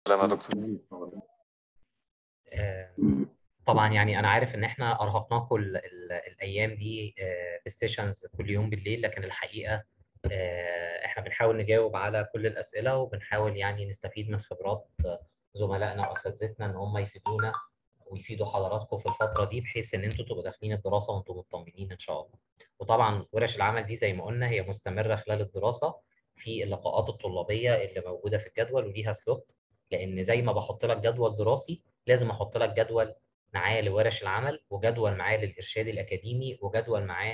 سلام يا دكتور آه، طبعا يعني انا عارف ان احنا ارهقناكم ال- ال- الايام دي آه، بالسيشنز كل يوم بالليل لكن الحقيقه آه، احنا بنحاول نجاوب على كل الاسئله وبنحاول يعني نستفيد من خبرات زملائنا واساتذتنا ان هم يفيدونا ويفيدوا حضراتكم في الفتره دي بحيث ان انتوا تبقوا داخلين الدراسه وانتم مطمنين ان شاء الله. وطبعا ورش العمل دي زي ما قلنا هي مستمره خلال الدراسه في اللقاءات الطلابيه اللي موجوده في الجدول وليها سلوت لان زي ما بحط لك جدول دراسي لازم احط لك جدول معاه لورش العمل وجدول معاه للارشاد الاكاديمي وجدول معاه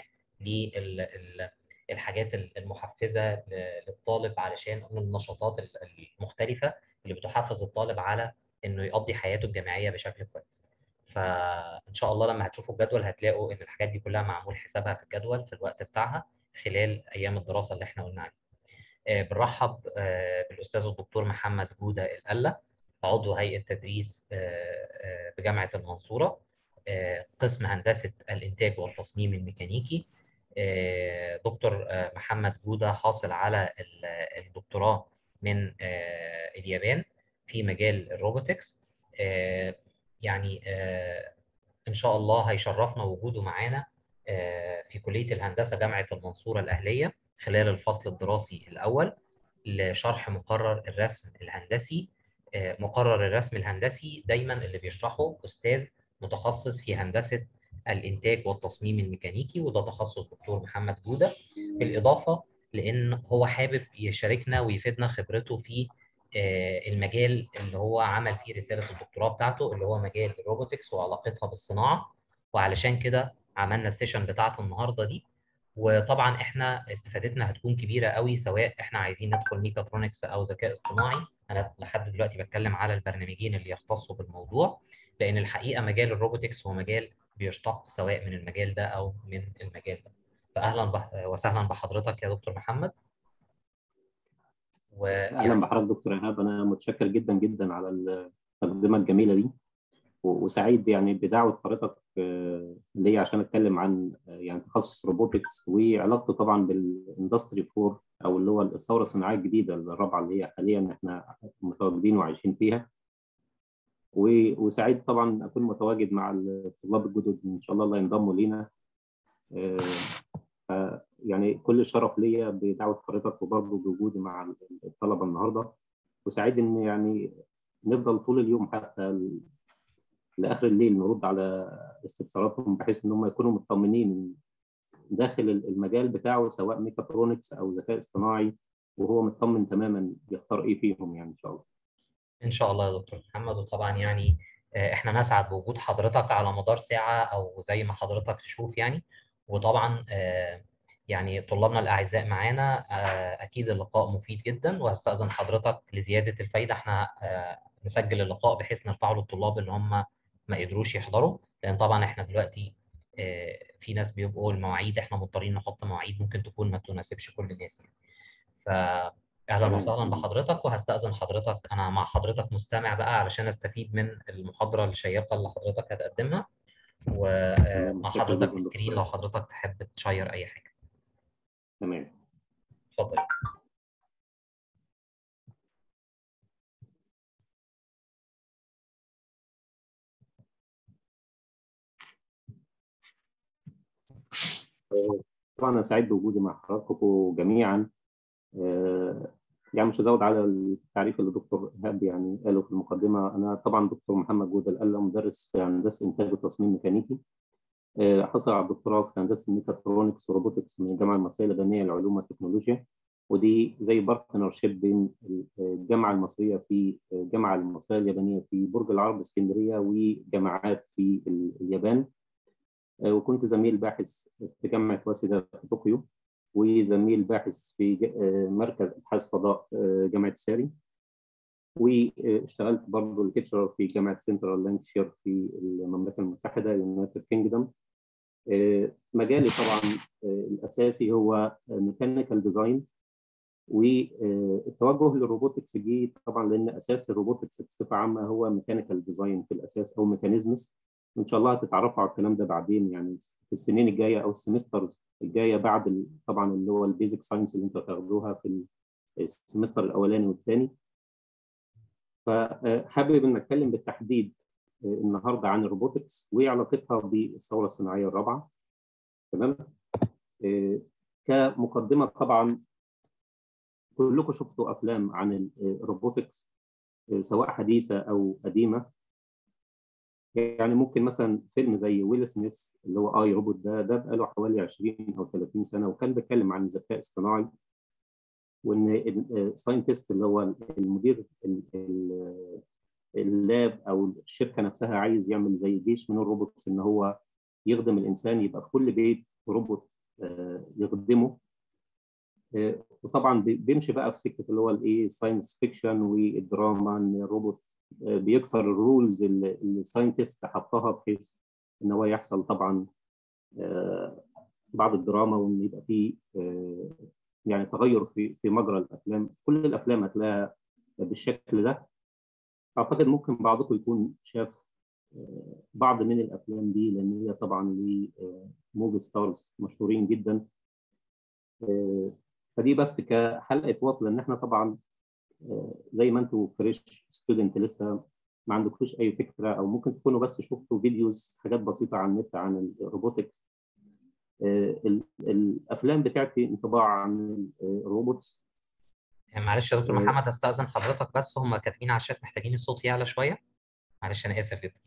للحاجات المحفزه للطالب علشان النشاطات المختلفه اللي بتحفز الطالب على انه يقضي حياته الجامعيه بشكل كويس. فان شاء الله لما هتشوفوا الجدول هتلاقوا ان الحاجات دي كلها معمول حسابها في الجدول في الوقت بتاعها خلال ايام الدراسه اللي احنا قلنا عليها. آه، بنرحب آه، بالاستاذ الدكتور محمد جوده القله عضو هيئه تدريس آه، آه، بجامعه المنصوره آه، قسم هندسه الانتاج والتصميم الميكانيكي آه، دكتور آه، محمد جوده حاصل على ال- الدكتوراه من آه، اليابان في مجال الروبوتكس آه، يعني آه، ان شاء الله هيشرفنا وجوده معانا آه، في كليه الهندسه جامعه المنصوره الاهليه خلال الفصل الدراسي الاول لشرح مقرر الرسم الهندسي آه، مقرر الرسم الهندسي دايما اللي بيشرحه استاذ متخصص في هندسه الانتاج والتصميم الميكانيكي وده تخصص دكتور محمد جوده بالاضافه لان هو حابب يشاركنا ويفيدنا خبرته في آه، المجال اللي هو عمل فيه رساله الدكتوراه بتاعته اللي هو مجال الروبوتكس وعلاقتها بالصناعه وعلشان كده عملنا السيشن بتاعت النهارده دي وطبعا احنا استفادتنا هتكون كبيره قوي سواء احنا عايزين ندخل ميكاترونكس او ذكاء اصطناعي انا لحد دلوقتي بتكلم على البرنامجين اللي يختصوا بالموضوع لان الحقيقه مجال الروبوتكس هو مجال بيشتق سواء من المجال ده او من المجال ده فاهلا بح... وسهلا بحضرتك يا دكتور محمد اهلا بحضرتك دكتور ايهاب انا متشكر جدا جدا على التقدمه الجميله دي و- وسعيد يعني بدعوه حضرتك آه، ليا عشان اتكلم عن آه، يعني تخصص روبوتكس وعلاقته طبعا بالاندستري 4 او اللي هو الثوره الصناعيه الجديده الرابعه اللي هي حاليا احنا متواجدين وعايشين فيها و- وسعيد طبعا اكون متواجد مع الطلاب الجدد ان شاء الله الله ينضموا لينا آه، ف- يعني كل الشرف ليا بدعوه حضرتك وبرضه بوجودي مع الطلبه النهارده وسعيد ان يعني نفضل طول اليوم حتى ال- لاخر الليل نرد على استفساراتهم بحيث ان هم يكونوا مطمنين داخل المجال بتاعه سواء ميكاترونكس او ذكاء اصطناعي وهو مطمن تماما يختار ايه فيهم يعني ان شاء الله. ان شاء الله يا دكتور محمد وطبعا يعني آه، احنا نسعد بوجود حضرتك على مدار ساعه او زي ما حضرتك تشوف يعني وطبعا آه، يعني طلابنا الاعزاء معانا آه، اكيد اللقاء مفيد جدا وهستاذن حضرتك لزياده الفايده احنا آه، نسجل اللقاء بحيث نرفعه للطلاب اللي هم ما قدروش يحضروا لان طبعا احنا دلوقتي آه، في ناس بيبقوا المواعيد احنا مضطرين نحط مواعيد ممكن تكون ما تناسبش كل الناس يعني. فاهلا تمام. وسهلا بحضرتك وهستأذن حضرتك انا مع حضرتك مستمع بقى علشان استفيد من المحاضرة الشيقة اللي حضرتك هتقدمها ومع شكراً حضرتك جداً سكرين دكتور. لو حضرتك تحب تشير اي حاجة تمام. اتفضل طبعا انا سعيد بوجودي مع حضراتكم جميعا آه، يعني مش هزود على التعريف اللي دكتور ايهاب يعني قاله في المقدمه انا طبعا دكتور محمد جوده القله مدرس في هندسه انتاج وتصميم ميكانيكي آه، حصل على الدكتوراه في هندسه ميكاترونكس وروبوتكس من الجامعه المصريه اللبنانيه للعلوم والتكنولوجيا ودي زي بارتنر شيب بين الجامعه المصريه في الجامعه المصريه اليابانيه في برج العرب اسكندريه وجامعات في اليابان آه، وكنت زميل باحث في جامعه واسيدا في طوكيو وزميل باحث في ج- آه، مركز ابحاث فضاء آه، جامعه ساري واشتغلت برضه ليكتشرر في جامعه سنترال لانكشير في المملكه المتحده يونايتد كينجدوم مجالي طبعا آه، الاساسي هو ميكانيكال ديزاين والتوجه للروبوتكس جه طبعا لان اساس الروبوتكس بصفه عامه هو ميكانيكال ديزاين في الاساس او ميكانيزمز ان شاء الله هتتعرفوا على الكلام ده بعدين يعني في السنين الجايه او السمسترز الجايه بعد ال- طبعا اللي هو البيزك ساينس اللي انتوا هتاخدوها في السمستر الاولاني والثاني فحابب ان اتكلم بالتحديد النهارده عن الروبوتكس وعلاقتها بالثوره الصناعيه الرابعه تمام كمقدمه طبعا كلكم شفتوا افلام عن الروبوتكس سواء حديثه او قديمه يعني ممكن مثلا فيلم زي ويل سميث اللي هو اي روبوت ده ده بقاله حوالي 20 او 30 سنه وكان بيتكلم عن الذكاء الاصطناعي وان الساينتست اللي هو المدير اللاب او الشركه نفسها عايز يعمل زي جيش من الروبوت ان هو يخدم الانسان يبقى في كل بيت روبوت يخدمه وطبعا بيمشي بقى في سكه اللي هو الايه ساينس فيكشن والدراما ان الروبوت بيكسر الرولز اللي الساينتست حطها بحيث ان هو يحصل طبعا بعض الدراما وان يبقى فيه يعني تغير في في مجرى الافلام كل الافلام هتلاقيها بالشكل ده اعتقد ممكن بعضكم يكون شاف بعض من الافلام دي لان هي طبعا لموفي ستارز مشهورين جدا فدي بس كحلقه وصل ان احنا طبعا زي ما انتم فريش ستودنت لسه ما عندكوش اي فكره او ممكن تكونوا بس شفتوا فيديوز حاجات بسيطه على النت عن الروبوتكس الافلام بتاعتي انطباع عن الروبوتس معلش يا دكتور محمد استاذن حضرتك بس هم كاتبين على الشات محتاجين الصوت يعلى شويه معلش انا اسف جدا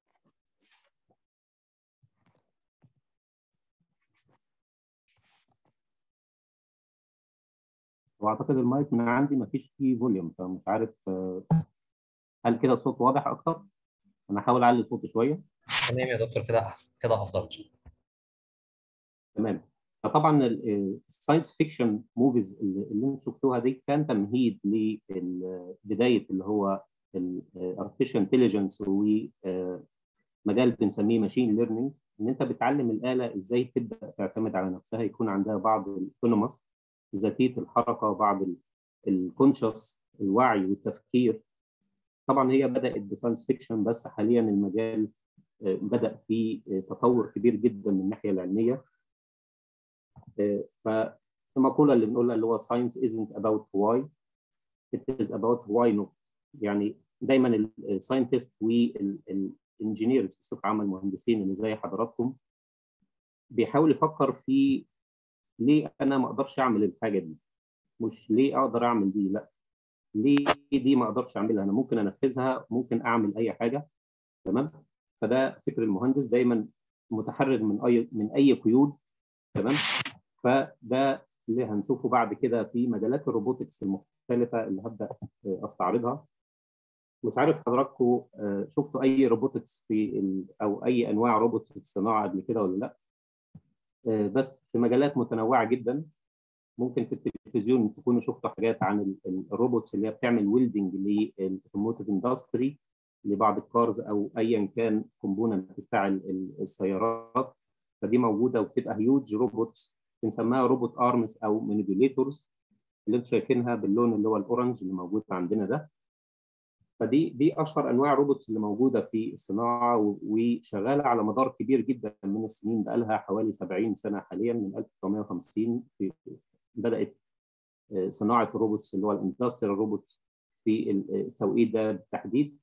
واعتقد المايك من عندي ما فيش فيه فوليوم فمش عارف هل كده الصوت واضح اكتر؟ انا هحاول اعلي صوتي شويه تمام يا دكتور كده احسن كده افضل تمام فطبعا الساينس فيكشن موفيز اللي انتم شفتوها دي كان تمهيد لبدايه اللي هو الارتفيشال انتليجنس ومجال بنسميه ماشين ليرنينج ان انت بتعلم الاله ازاي تبدا تعتمد على نفسها يكون عندها بعض الاوتونوموس ذاتيه الحركه بعض الكونشس الوعي والتفكير طبعا هي بدات بساينس فيكشن بس حاليا المجال بدا في تطور كبير جدا من الناحيه العلميه فالمقوله اللي بنقولها اللي هو science isn't about why it is about why not يعني دايما الساينتست والانجينيرز بصفه عامه المهندسين اللي زي حضراتكم بيحاول يفكر في ليه انا ما اقدرش اعمل الحاجه دي مش ليه اقدر اعمل دي لا ليه دي ما اقدرش اعملها انا ممكن انفذها ممكن اعمل اي حاجه تمام فده فكر المهندس دايما متحرر من اي من اي قيود تمام فده اللي هنشوفه بعد كده في مجالات الروبوتكس المختلفه اللي هبدا استعرضها مش عارف حضراتكم شفتوا اي روبوتكس في ال... او اي انواع روبوتس في الصناعه قبل كده ولا لا بس في مجالات متنوعه جدا ممكن في التلفزيون تكونوا شفتوا حاجات عن الروبوتس اللي هي بتعمل ويلدنج للاوتوموتيف اندستري لبعض الكارز او ايا كان كومبوننت بتاع السيارات فدي موجوده وبتبقى هيوج روبوتس بنسميها روبوت ارمز او مانيبيوليتورز اللي انتم شايفينها باللون اللي هو الاورنج اللي موجود عندنا ده فدي دي اشهر انواع الروبوتس اللي موجوده في الصناعه وشغاله على مدار كبير جدا من السنين بقى لها حوالي 70 سنه حاليا من 1950 في بدات صناعه الروبوتس اللي هو الاندستريال روبوتس في التوقيت ده بالتحديد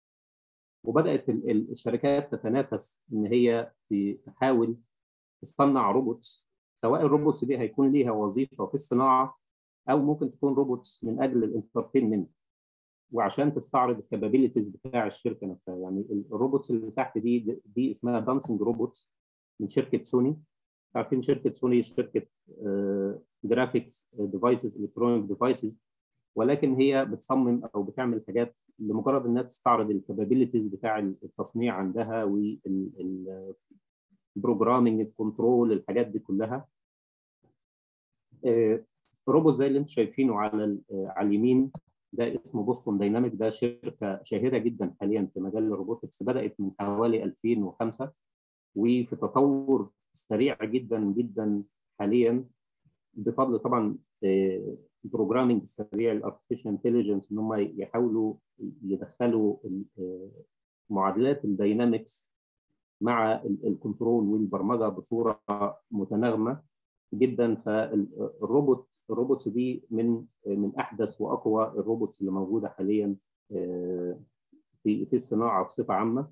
وبدات الشركات تتنافس ان هي تحاول تصنع روبوتس سواء الروبوتس دي هيكون ليها وظيفه في الصناعه او ممكن تكون روبوتس من اجل الانترتينمنت وعشان تستعرض الكابابيلتيز بتاع الشركه نفسها يعني الروبوتس اللي تحت دي دي اسمها دانسنج روبوتس من شركه سوني عارفين شركه سوني شركه جرافيكس ديفايسز الكترونيك ديفايسز ولكن هي بتصمم او بتعمل حاجات لمجرد انها تستعرض الكابابيلتيز بتاع التصنيع عندها والبروجرامينج الكنترول الحاجات دي كلها روبوت زي اللي انتم شايفينه على على اليمين ده اسمه بوستون دايناميك ده شركه شاهره جدا حاليا في مجال الروبوتكس بدات من حوالي 2005 وفي تطور سريع جدا جدا حاليا بفضل طبعا البروجرامينج السريع الارتفيشال انتليجنس ان هم يحاولوا يدخلوا معادلات الداينامكس مع الكنترول والبرمجه بصوره متناغمه جدا فالروبوت الروبوتس دي من من احدث واقوى الروبوتس اللي موجوده حاليا في في الصناعه بصفه عامه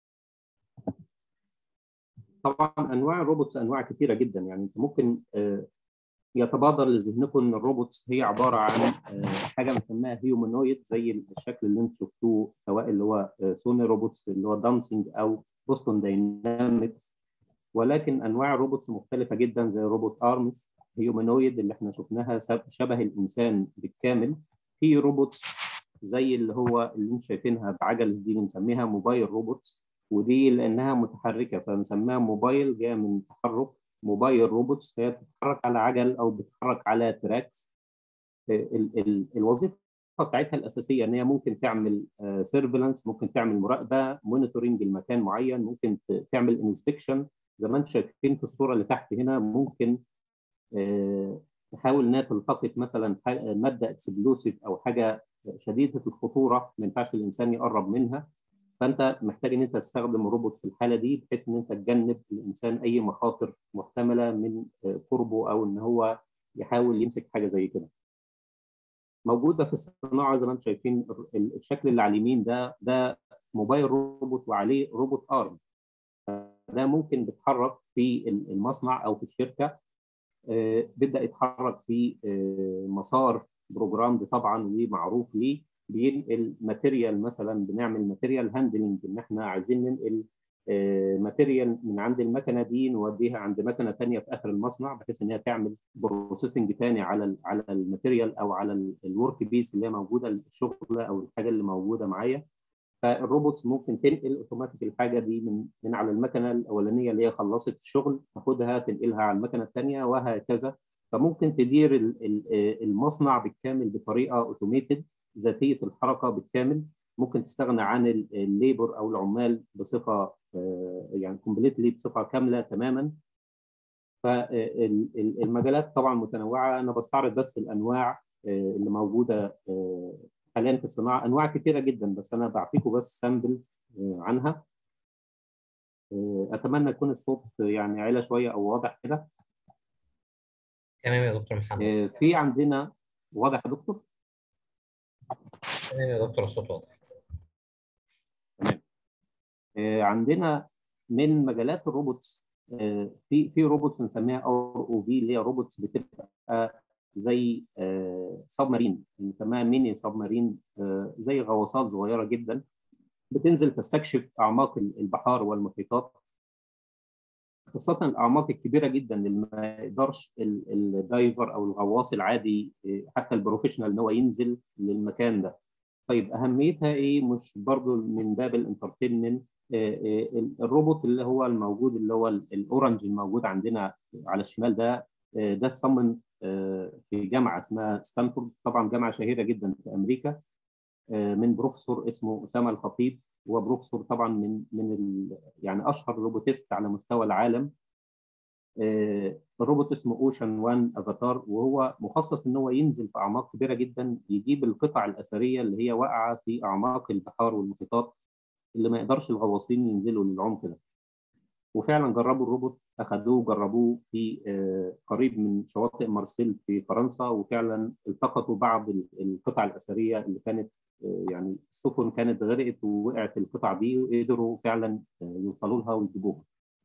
طبعا انواع الروبوتس انواع كثيره جدا يعني انت ممكن يتبادر لذهنكم ان الروبوتس هي عباره عن حاجه بنسميها هيومانويد زي الشكل اللي انتم شفتوه سواء اللي هو سوني روبوتس اللي هو دانسينج او بوستون داينامكس ولكن انواع الروبوتس مختلفه جدا زي روبوت ارمز هيومانويد اللي احنا شفناها شبه الانسان بالكامل في روبوتس زي اللي هو اللي انتم شايفينها بعجل دي بنسميها موبايل روبوتس ودي لانها متحركه فبنسميها موبايل جايه من تحرك موبايل روبوتس هي بتتحرك على عجل او بتتحرك على تراكس ال ال الوظيفه بتاعتها الاساسيه ان هي ممكن تعمل سيرفيلانس ممكن تعمل مراقبه مونيتورنج لمكان معين ممكن تعمل انسبكشن زي ما انتم شايفين في الصوره اللي تحت هنا ممكن تحاول انها تلتقط مثلا ماده اكسبلوسيف او حاجه شديده الخطوره ما ينفعش الانسان يقرب منها فانت محتاج ان انت تستخدم الروبوت في الحاله دي بحيث ان انت تجنب الانسان اي مخاطر محتمله من قربه او ان هو يحاول يمسك حاجه زي كده. موجوده في الصناعه زي ما انتم شايفين الشكل اللي على اليمين ده ده موبايل روبوت وعليه روبوت ارم. ده ممكن بيتحرك في المصنع او في الشركه بيبدا يتحرك في مسار بروجرام طبعا ومعروف ليه بينقل ماتيريال مثلا بنعمل ماتيريال هاندلنج ان احنا عايزين ننقل ماتيريال من عند المكنه دي نوديها عند مكنه ثانيه في اخر المصنع بحيث ان هي تعمل بروسيسنج ثاني على على الماتيريال او على الورك بيس اللي هي موجوده الشغل او الحاجه اللي موجوده معايا فالروبوتس ممكن تنقل اوتوماتيك الحاجه دي من من على المكنه الاولانيه اللي هي خلصت الشغل تاخدها تنقلها على المكنه الثانيه وهكذا فممكن تدير المصنع بالكامل بطريقه اوتوميتد ذاتيه الحركه بالكامل ممكن تستغنى عن الليبر او العمال بصفه يعني كومبليتلي بصفه كامله تماما فالمجالات طبعا متنوعه انا بستعرض بس الانواع اللي موجوده حاليا في الصناعه انواع كثيره جدا بس انا بعطيكم بس سامبلز عنها اتمنى يكون الصوت يعني عالي شويه او واضح كده تمام يا دكتور محمد في عندنا واضح يا دكتور تمام يا دكتور الصوت واضح تمام عندنا من مجالات الروبوتس في في روبوتس بنسميها ار او في اللي هي روبوتس بتبقى زي سب مارين بنسميها ميني سب مارين زي غواصات صغيره جدا بتنزل تستكشف اعماق البحار والمحيطات خاصة الأعماق الكبيرة جدا اللي ما يقدرش الدايفر أو الغواص العادي حتى البروفيشنال إن هو ينزل للمكان ده. طيب أهميتها إيه؟ مش برضو من باب الانترتينمنت الروبوت اللي هو الموجود اللي هو الأورنج الموجود عندنا على الشمال ده ده صمم في جامعة اسمها ستانفورد طبعا جامعة شهيرة جدا في أمريكا من بروفيسور اسمه أسامة الخطيب هو بروفيسور طبعا من من ال يعني اشهر روبوتيست على مستوى العالم الروبوت اسمه اوشن 1 افاتار وهو مخصص ان هو ينزل في اعماق كبيره جدا يجيب القطع الاثريه اللي هي واقعه في اعماق البحار والمحيطات اللي ما يقدرش الغواصين ينزلوا للعمق ده وفعلا جربوا الروبوت اخذوه جربوه في قريب من شواطئ مارسيل في فرنسا وفعلا التقطوا بعض القطع الاثريه اللي كانت يعني السفن كانت غرقت ووقعت القطع دي وقدروا فعلا يوصلوا لها ويجيبوها.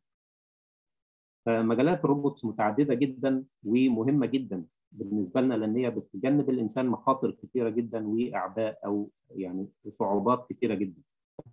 فمجالات الروبوتس متعدده جدا ومهمه جدا بالنسبه لنا لان هي بتجنب الانسان مخاطر كثيره جدا واعباء او يعني صعوبات كثيره جدا.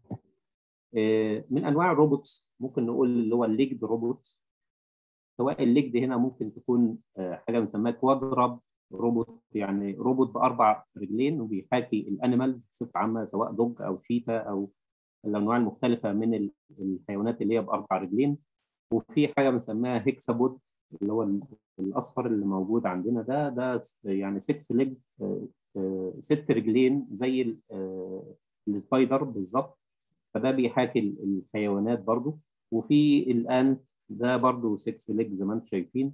من انواع الروبوتس ممكن نقول اللي هو الليجد روبوت سواء الليجد هنا ممكن تكون حاجه بنسميها كوادراب روبوت يعني روبوت باربع رجلين وبيحاكي الانيمالز بصفه عامه سواء دوج او شيتا او الانواع المختلفه من الحيوانات اللي هي باربع رجلين وفي حاجه بنسميها هيكسابود اللي هو الاصفر اللي موجود عندنا ده ده يعني 6 ليج ست رجلين زي السبايدر بالظبط فده بيحاكي الحيوانات برضو وفي الانت ده برضو 6 ليج زي ما انتم شايفين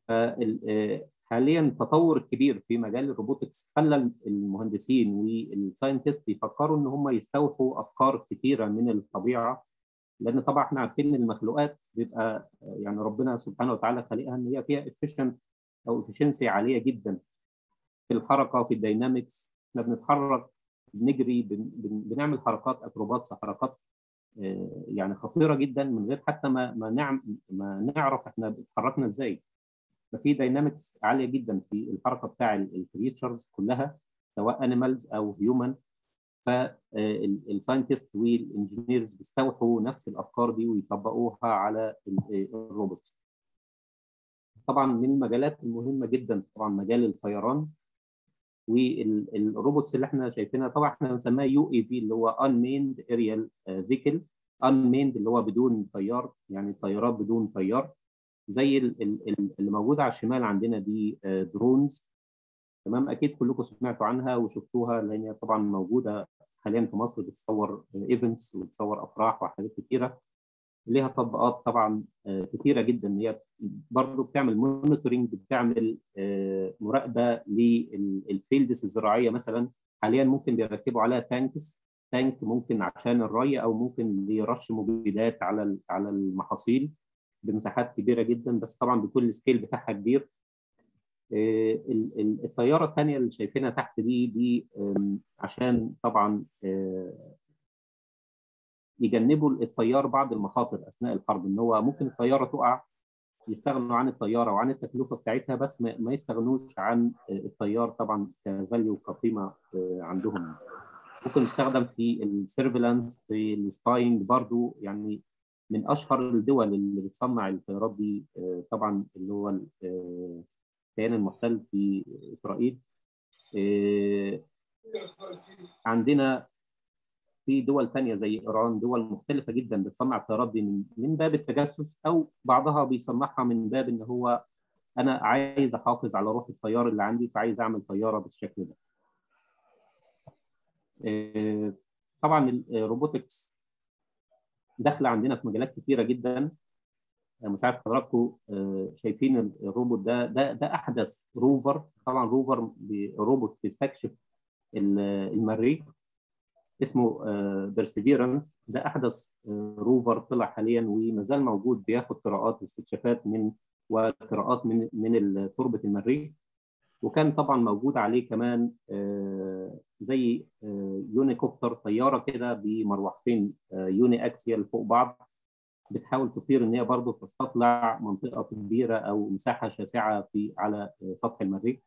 حاليا التطور الكبير في مجال الروبوتكس خلى المهندسين والساينتست يفكروا ان هم يستوحوا افكار كثيره من الطبيعه لان طبعا احنا عارفين ان المخلوقات بيبقى يعني ربنا سبحانه وتعالى خالقها ان هي فيها افيشنت او افشنسي عاليه جدا في الحركه في الداينامكس احنا بنتحرك بنجري بن بن بنعمل حركات اكروباتس حركات يعني خطيره جدا من غير حتى ما ما نعم ما نعرف احنا اتحركنا ازاي ففي داينامكس عاليه جدا في الحركه بتاع الكريتشرز كلها سواء انيمالز او هيومن فالساينتست والانجينيرز بيستوحوا نفس الافكار دي ويطبقوها على الروبوت طبعا من المجالات المهمه جدا طبعا مجال الطيران والروبوتس اللي احنا شايفينها طبعا احنا بنسميها يو اي في اللي هو unmanned aerial vehicle unmanned اللي هو بدون طيار يعني طيارات بدون طيار زي اللي موجوده على الشمال عندنا دي درونز تمام اكيد كلكم سمعتوا عنها وشفتوها لان هي طبعا موجوده حاليا في مصر بتصور ايفنتس وبتصور افراح وحاجات كتيره ليها تطبيقات طبعا كتيره جدا هي برضه بتعمل مونيتورنج بتعمل مراقبه للفيلدز الزراعيه مثلا حاليا ممكن بيركبوا عليها تانكس تانك ممكن عشان الري او ممكن لرش مبيدات على على المحاصيل بمساحات كبيره جدا بس طبعا بيكون السكيل بتاعها كبير الطياره الثانيه اللي شايفينها تحت دي دي عشان طبعا يجنبوا الطيار بعض المخاطر اثناء الحرب ان هو ممكن الطياره تقع يستغنوا عن الطياره وعن التكلفه بتاعتها بس ما يستغنوش عن الطيار طبعا كفاليو كقيمه عندهم ممكن يستخدم في السيرفيلانس في السباينج برضو يعني من اشهر الدول اللي بتصنع الطيارات دي طبعا اللي هو الكيان المحتل في اسرائيل عندنا في دول ثانيه زي ايران دول مختلفه جدا بتصنع الطيارات دي من من باب التجسس او بعضها بيصنعها من باب ان هو انا عايز احافظ على روح الطيار اللي عندي فعايز اعمل طياره بالشكل ده. طبعا الروبوتكس داخله عندنا في مجالات كثيره جدا مش عارف حضراتكم شايفين الروبوت ده ده ده احدث روفر طبعا روفر روبوت بيستكشف المريخ اسمه بيرسيفيرنس ده احدث روفر طلع حاليا وما زال موجود بياخد قراءات واستكشافات من وقراءات من من تربه المريخ وكان طبعا موجود عليه كمان زي يونيكوبتر طياره كده بمروحتين يوني اكسيال فوق بعض بتحاول تطير ان هي برضه تستطلع منطقه كبيره او مساحه شاسعه في على سطح المريخ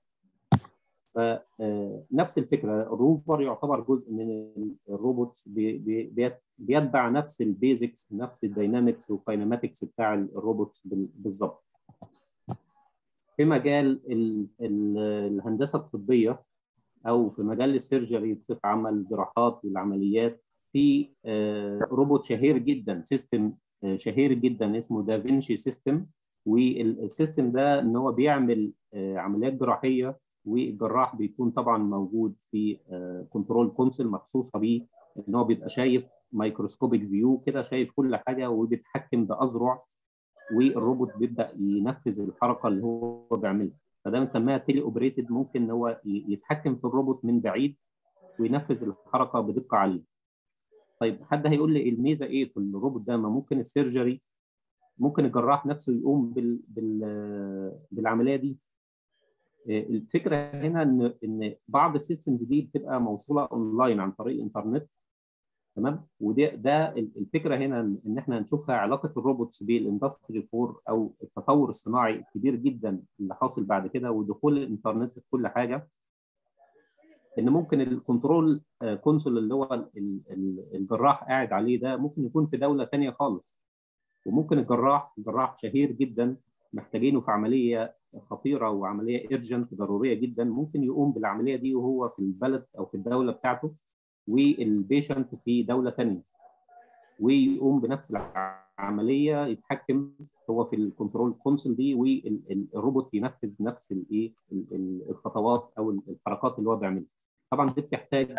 فنفس الفكره الروفر يعتبر جزء من الروبوت بيتبع نفس البيزكس نفس الداينامكس والكايناماتكس بتاع الروبوت بالظبط في مجال الهندسه الطبيه او في مجال السيرجري بصفه عامه الجراحات والعمليات في روبوت شهير جدا سيستم شهير جدا اسمه دافنشي سيستم والسيستم ده ان هو بيعمل عمليات جراحيه والجراح بيكون طبعا موجود في كنترول كونسل مخصوصه بيه ان هو بيبقى شايف مايكروسكوبيك فيو كده شايف كل حاجه وبيتحكم باذرع والروبوت بيبدا ينفذ الحركه اللي هو بيعملها فده بنسميها تيلي اوبريتد ممكن ان هو يتحكم في الروبوت من بعيد وينفذ الحركه بدقه عاليه طيب حد هيقول لي الميزه ايه في الروبوت ده ما ممكن السيرجري ممكن الجراح نفسه يقوم بال... بال... بالعمليه دي الفكره هنا ان ان بعض السيستمز دي بتبقى موصوله اونلاين عن طريق الانترنت تمام وده ده الفكره هنا ان احنا هنشوفها علاقه الروبوتس بالاندستري 4 او التطور الصناعي الكبير جدا اللي حاصل بعد كده ودخول الانترنت في كل حاجه ان ممكن الكنترول كونسول اللي هو الجراح قاعد عليه ده ممكن يكون في دوله ثانيه خالص وممكن الجراح جراح شهير جدا محتاجينه في عمليه خطيره وعمليه ايرجنت ضروريه جدا ممكن يقوم بالعمليه دي وهو في البلد او في الدوله بتاعته والبيشنت في دوله ثانيه ويقوم بنفس العمليه يتحكم هو في الكنترول كونسول دي والروبوت ينفذ نفس الايه الخطوات او الحركات اللي هو بيعملها طبعا دي بتحتاج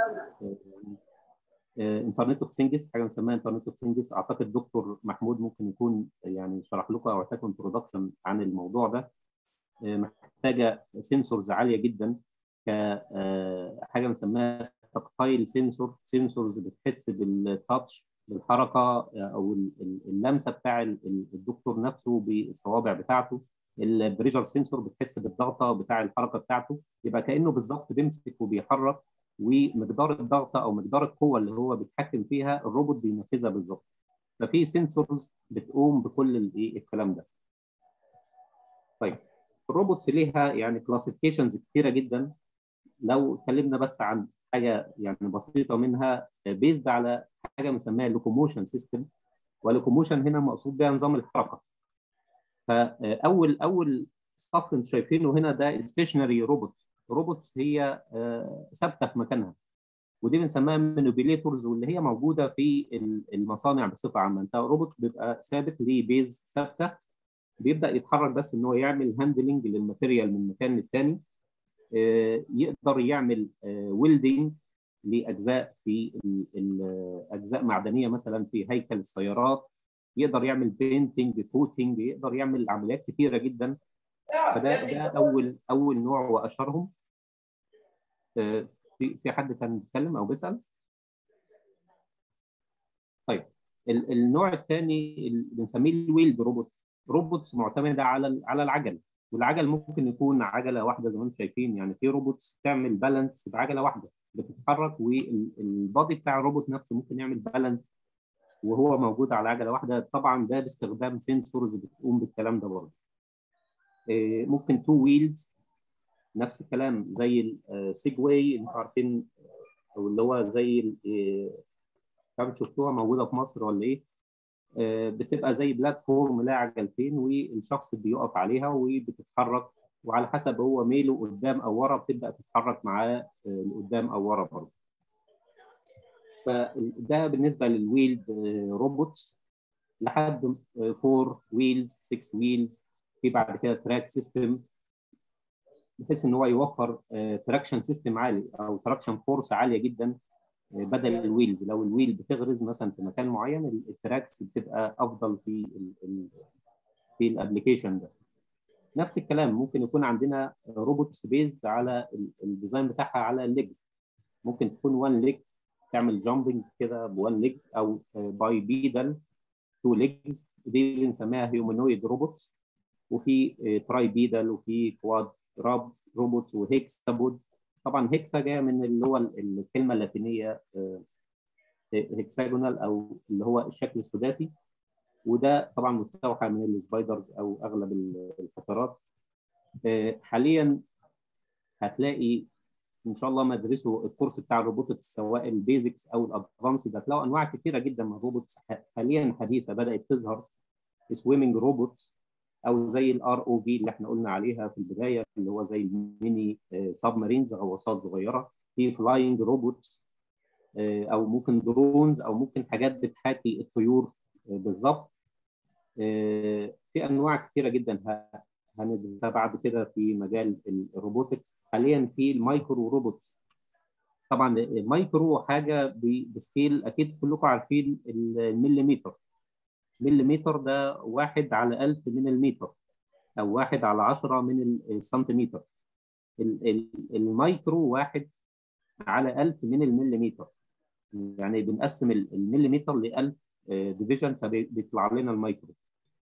انترنت اوف ثينجز حاجه بنسميها انترنت اوف ثينجز اعتقد دكتور محمود ممكن يكون يعني شرح لكم او اعطاكم انترودكشن عن الموضوع ده محتاجه سنسورز عاليه جدا كحاجه بنسميها تكتايل سنسور سنسورز بتحس بالتاتش بالحركه او اللمسه بتاع الدكتور نفسه بالصوابع بتاعته البريشر سنسور بتحس بالضغطه بتاع الحركه بتاعته يبقى كانه بالظبط بيمسك وبيحرك ومقدار الضغط او مقدار القوه اللي هو بيتحكم فيها الروبوت بينفذها بالظبط ففي سنسورز بتقوم بكل الايه الكلام ده طيب الروبوتس ليها يعني كلاسيفيكيشنز كتيره جدا لو اتكلمنا بس عن حاجه يعني بسيطه منها بيزد على حاجه بنسميها لوكوموشن سيستم ولوكوموشن هنا مقصود بها نظام الحركه فاول اول صف انتم شايفينه هنا ده ستيشنري روبوت روبوتس هي ثابته في مكانها ودي بنسميها مانيبيليتورز واللي هي موجوده في المصانع بصفه عامه انت روبوت بيبقى ثابت ليه بيز ثابته بيبدا يتحرك بس ان هو يعمل هاندلنج للماتيريال من مكان للتاني يقدر يعمل ويلدنج لاجزاء في اجزاء معدنيه مثلا في هيكل السيارات يقدر يعمل بينتنج كوتنج يقدر يعمل عمليات كثيره جدا فده ده اول اول نوع واشهرهم في في حد كان بيتكلم او بيسال طيب النوع الثاني اللي بنسميه الويلد روبوت روبوتس معتمده على على العجل والعجل ممكن يكون عجله واحده زي ما انتم شايفين يعني في روبوتس بتعمل بالانس بعجله واحده بتتحرك والبادي بتاع الروبوت نفسه ممكن يعمل بالانس وهو موجود على عجله واحده طبعا ده باستخدام سنسورز بتقوم بالكلام ده برضه ممكن تو ويلز نفس الكلام زي السيجواي انتوا عارفين او اللي هو زي كم شفتوها موجوده في مصر ولا ايه بتبقى زي بلاتفورم لها عجلتين والشخص بيقف عليها وبتتحرك وعلى حسب هو ميله قدام او ورا بتبدا تتحرك معاه لقدام او ورا برضه فده بالنسبه للويلد روبوت لحد 4 ويلز 6 ويلز في بعد كده تراك سيستم بحيث ان هو يوفر تراكشن سيستم عالي او تراكشن فورس عاليه جدا بدل الويلز لو الويل بتغرز مثلا في مكان معين التراكس بتبقى افضل في ال ال في الابلكيشن ده نفس الكلام ممكن يكون عندنا روبوتس بيزد على الديزاين بتاعها على الليجز ممكن تكون وان ليج تعمل جامبنج كده بوان ليج او باي بيدل تو ليجز دي بنسميها هيومانويد روبوت وفي تراي بيدل وفي كواد راب روبوت وهيكسابود طبعا هيكسا جايه من اللي هو الكلمه اللاتينيه هيكساجونال او اللي هو الشكل السداسي وده طبعا مستوحى من السبايدرز او اغلب الحشرات حاليا هتلاقي ان شاء الله ما ادرسوا الكورس بتاع الروبوتكس سواء البيزكس او الادفانسد هتلاقوا انواع كثيره جدا من الروبوتس حاليا حديثه بدات تظهر سويمنج روبوتس او زي الار او في اللي احنا قلنا عليها في البدايه اللي هو زي الميني سب مارينز غواصات صغيره في فلاينج روبوتس او ممكن درونز او ممكن حاجات بتحاكي الطيور بالظبط في انواع كثيره جدا هندرسها بعد كده في مجال الروبوتكس حاليا في المايكرو روبوتس طبعا المايكرو حاجه بسكيل اكيد كلكم عارفين المليمتر مليمتر ده واحد على ألف من المتر أو واحد على عشرة من السنتيمتر المايكرو واحد على ألف من المليمتر يعني بنقسم المليمتر لألف ديفيجن فبيطلع لنا المايكرو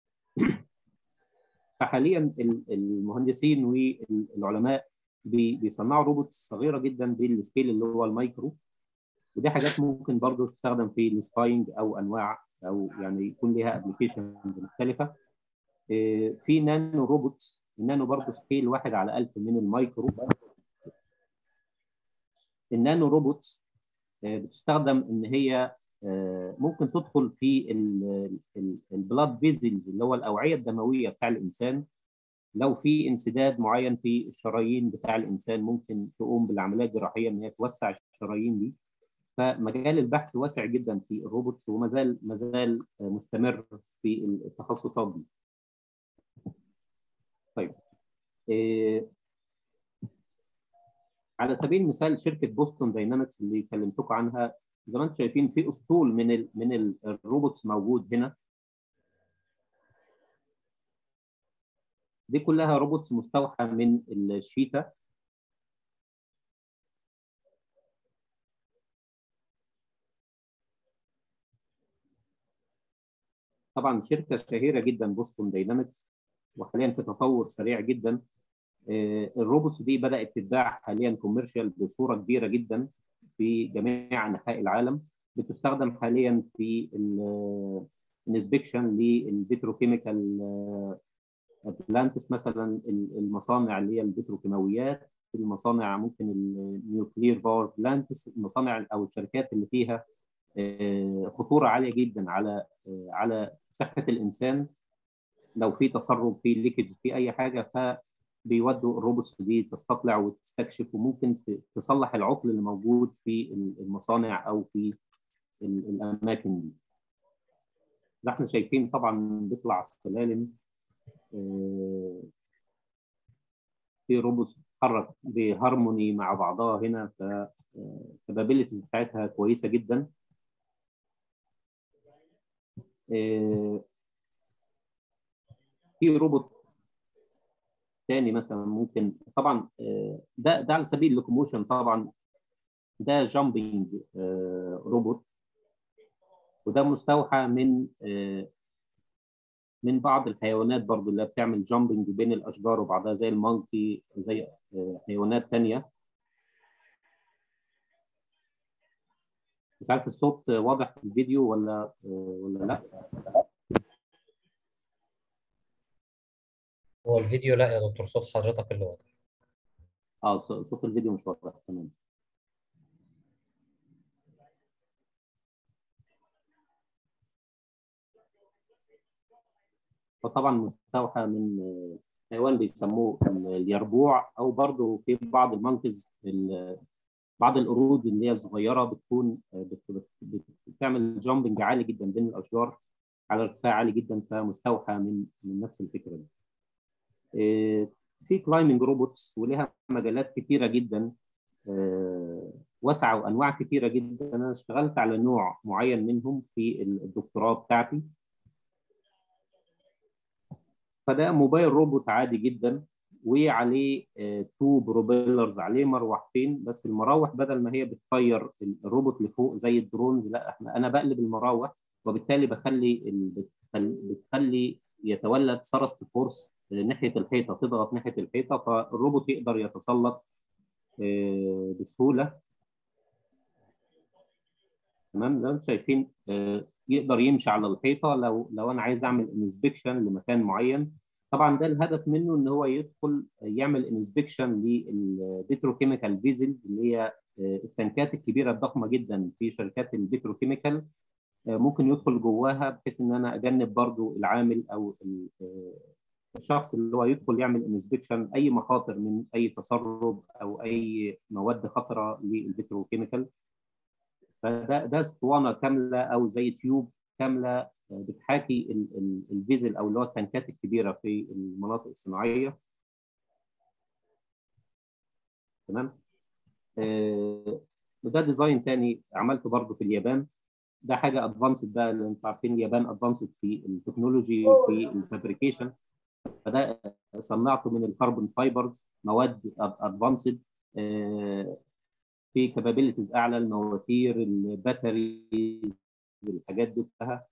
فحاليا المهندسين والعلماء بيصنعوا روبوت صغيره جدا بالسكيل اللي هو المايكرو ودي حاجات ممكن برضه تستخدم في السباينج او انواع او يعني يكون ليها ابلكيشنز مختلفه في نانو روبوتس النانو برضه سكيل واحد على ألف من المايكرو النانو روبوتس بتستخدم ان هي ممكن تدخل في البلاد فيزلز اللي هو الاوعيه الدمويه بتاع الانسان لو في انسداد معين في الشرايين بتاع الانسان ممكن تقوم بالعمليه الجراحيه ان هي توسع الشرايين دي فمجال البحث واسع جدا في الروبوتس وما زال ما زال مستمر في التخصصات دي. طيب إيه على سبيل المثال شركه بوستون داينامكس اللي كلمتكم عنها زي ما انتم شايفين في اسطول من ال من ال الروبوتس موجود هنا دي كلها روبوتس مستوحى من الشيتا طبعا شركه شهيره جدا بوستون داينامكس وحاليا في تطور سريع جدا الروبوتس دي بدات تتباع حاليا كوميرشال بصوره كبيره جدا في جميع انحاء العالم بتستخدم حاليا في الانسبكشن للبتروكيميكال بلانتس مثلا المصانع اللي هي البتروكيماويات المصانع ممكن النيوكلير باور بلانتس المصانع او الشركات اللي فيها خطوره عاليه جدا على على صحه الانسان لو في تسرب في ليكج في اي حاجه فبيودوا الروبوتس دي تستطلع وتستكشف وممكن تصلح العطل اللي موجود في المصانع او في الاماكن دي. ده احنا شايفين طبعا بيطلع السلالم في روبوتس بتتحرك بهارموني مع بعضها هنا فالكابابيلتيز بتاعتها كويسه جدا في روبوت تاني مثلا ممكن طبعا ده ده على سبيل اللوكوموشن طبعا ده جامبينج روبوت وده مستوحى من من بعض الحيوانات برضو اللي بتعمل جامبنج بين الاشجار وبعضها زي المونكي زي حيوانات تانية مش عارف الصوت واضح في الفيديو ولا ولا لا هو الفيديو لا يا دكتور صوت حضرتك اللي واضح اه صوت الفيديو مش واضح تمام فطبعا مستوحى من حيوان بيسموه اليربوع او برضه في بعض المنكز بعض القرود اللي هي الصغيره بتكون بتعمل جامبنج عالي جدا بين الاشجار على ارتفاع عالي جدا فمستوحى من من نفس الفكره دي. في كلايمنج روبوتس ولها مجالات كثيره جدا واسعه وانواع كثيره جدا انا اشتغلت على نوع معين منهم في الدكتوراه بتاعتي فده موبايل روبوت عادي جدا وعليه تو بروبيلرز عليه مروحتين بس المراوح بدل ما هي بتطير الروبوت لفوق زي الدرونز لا احنا انا بقلب المراوح وبالتالي بخلي بتخلي يتولد ثرست فورس ناحيه الحيطه تضغط ناحيه الحيطه فالروبوت يقدر يتسلق بسهوله تمام ده شايفين يقدر يمشي على الحيطه لو لو انا عايز اعمل انسبكشن لمكان معين طبعا ده الهدف منه ان هو يدخل يعمل انسبكشن للبتروكيميكال فيزلز اللي هي التنكات الكبيره الضخمه جدا في شركات البتروكيميكال ممكن يدخل جواها بحيث ان انا اجنب برضو العامل او الشخص اللي هو يدخل يعمل انسبكشن اي مخاطر من اي تسرب او اي مواد خطره للبتروكيميكال فده ده اسطوانه كامله او زي تيوب كامله بتحاكي الفيزل او اللي هو التنكات الكبيره في المناطق الصناعيه تمام آه وده ديزاين تاني عملته برضه في اليابان ده حاجه ادفانسد بقى اللي انتوا عارفين اليابان ادفانسد في التكنولوجي وفي الفابريكيشن فده صنعته من الكربون فايبرز مواد ادفانسد آه في كابابيلتيز اعلى المواتير الباتريز الحاجات دي كلها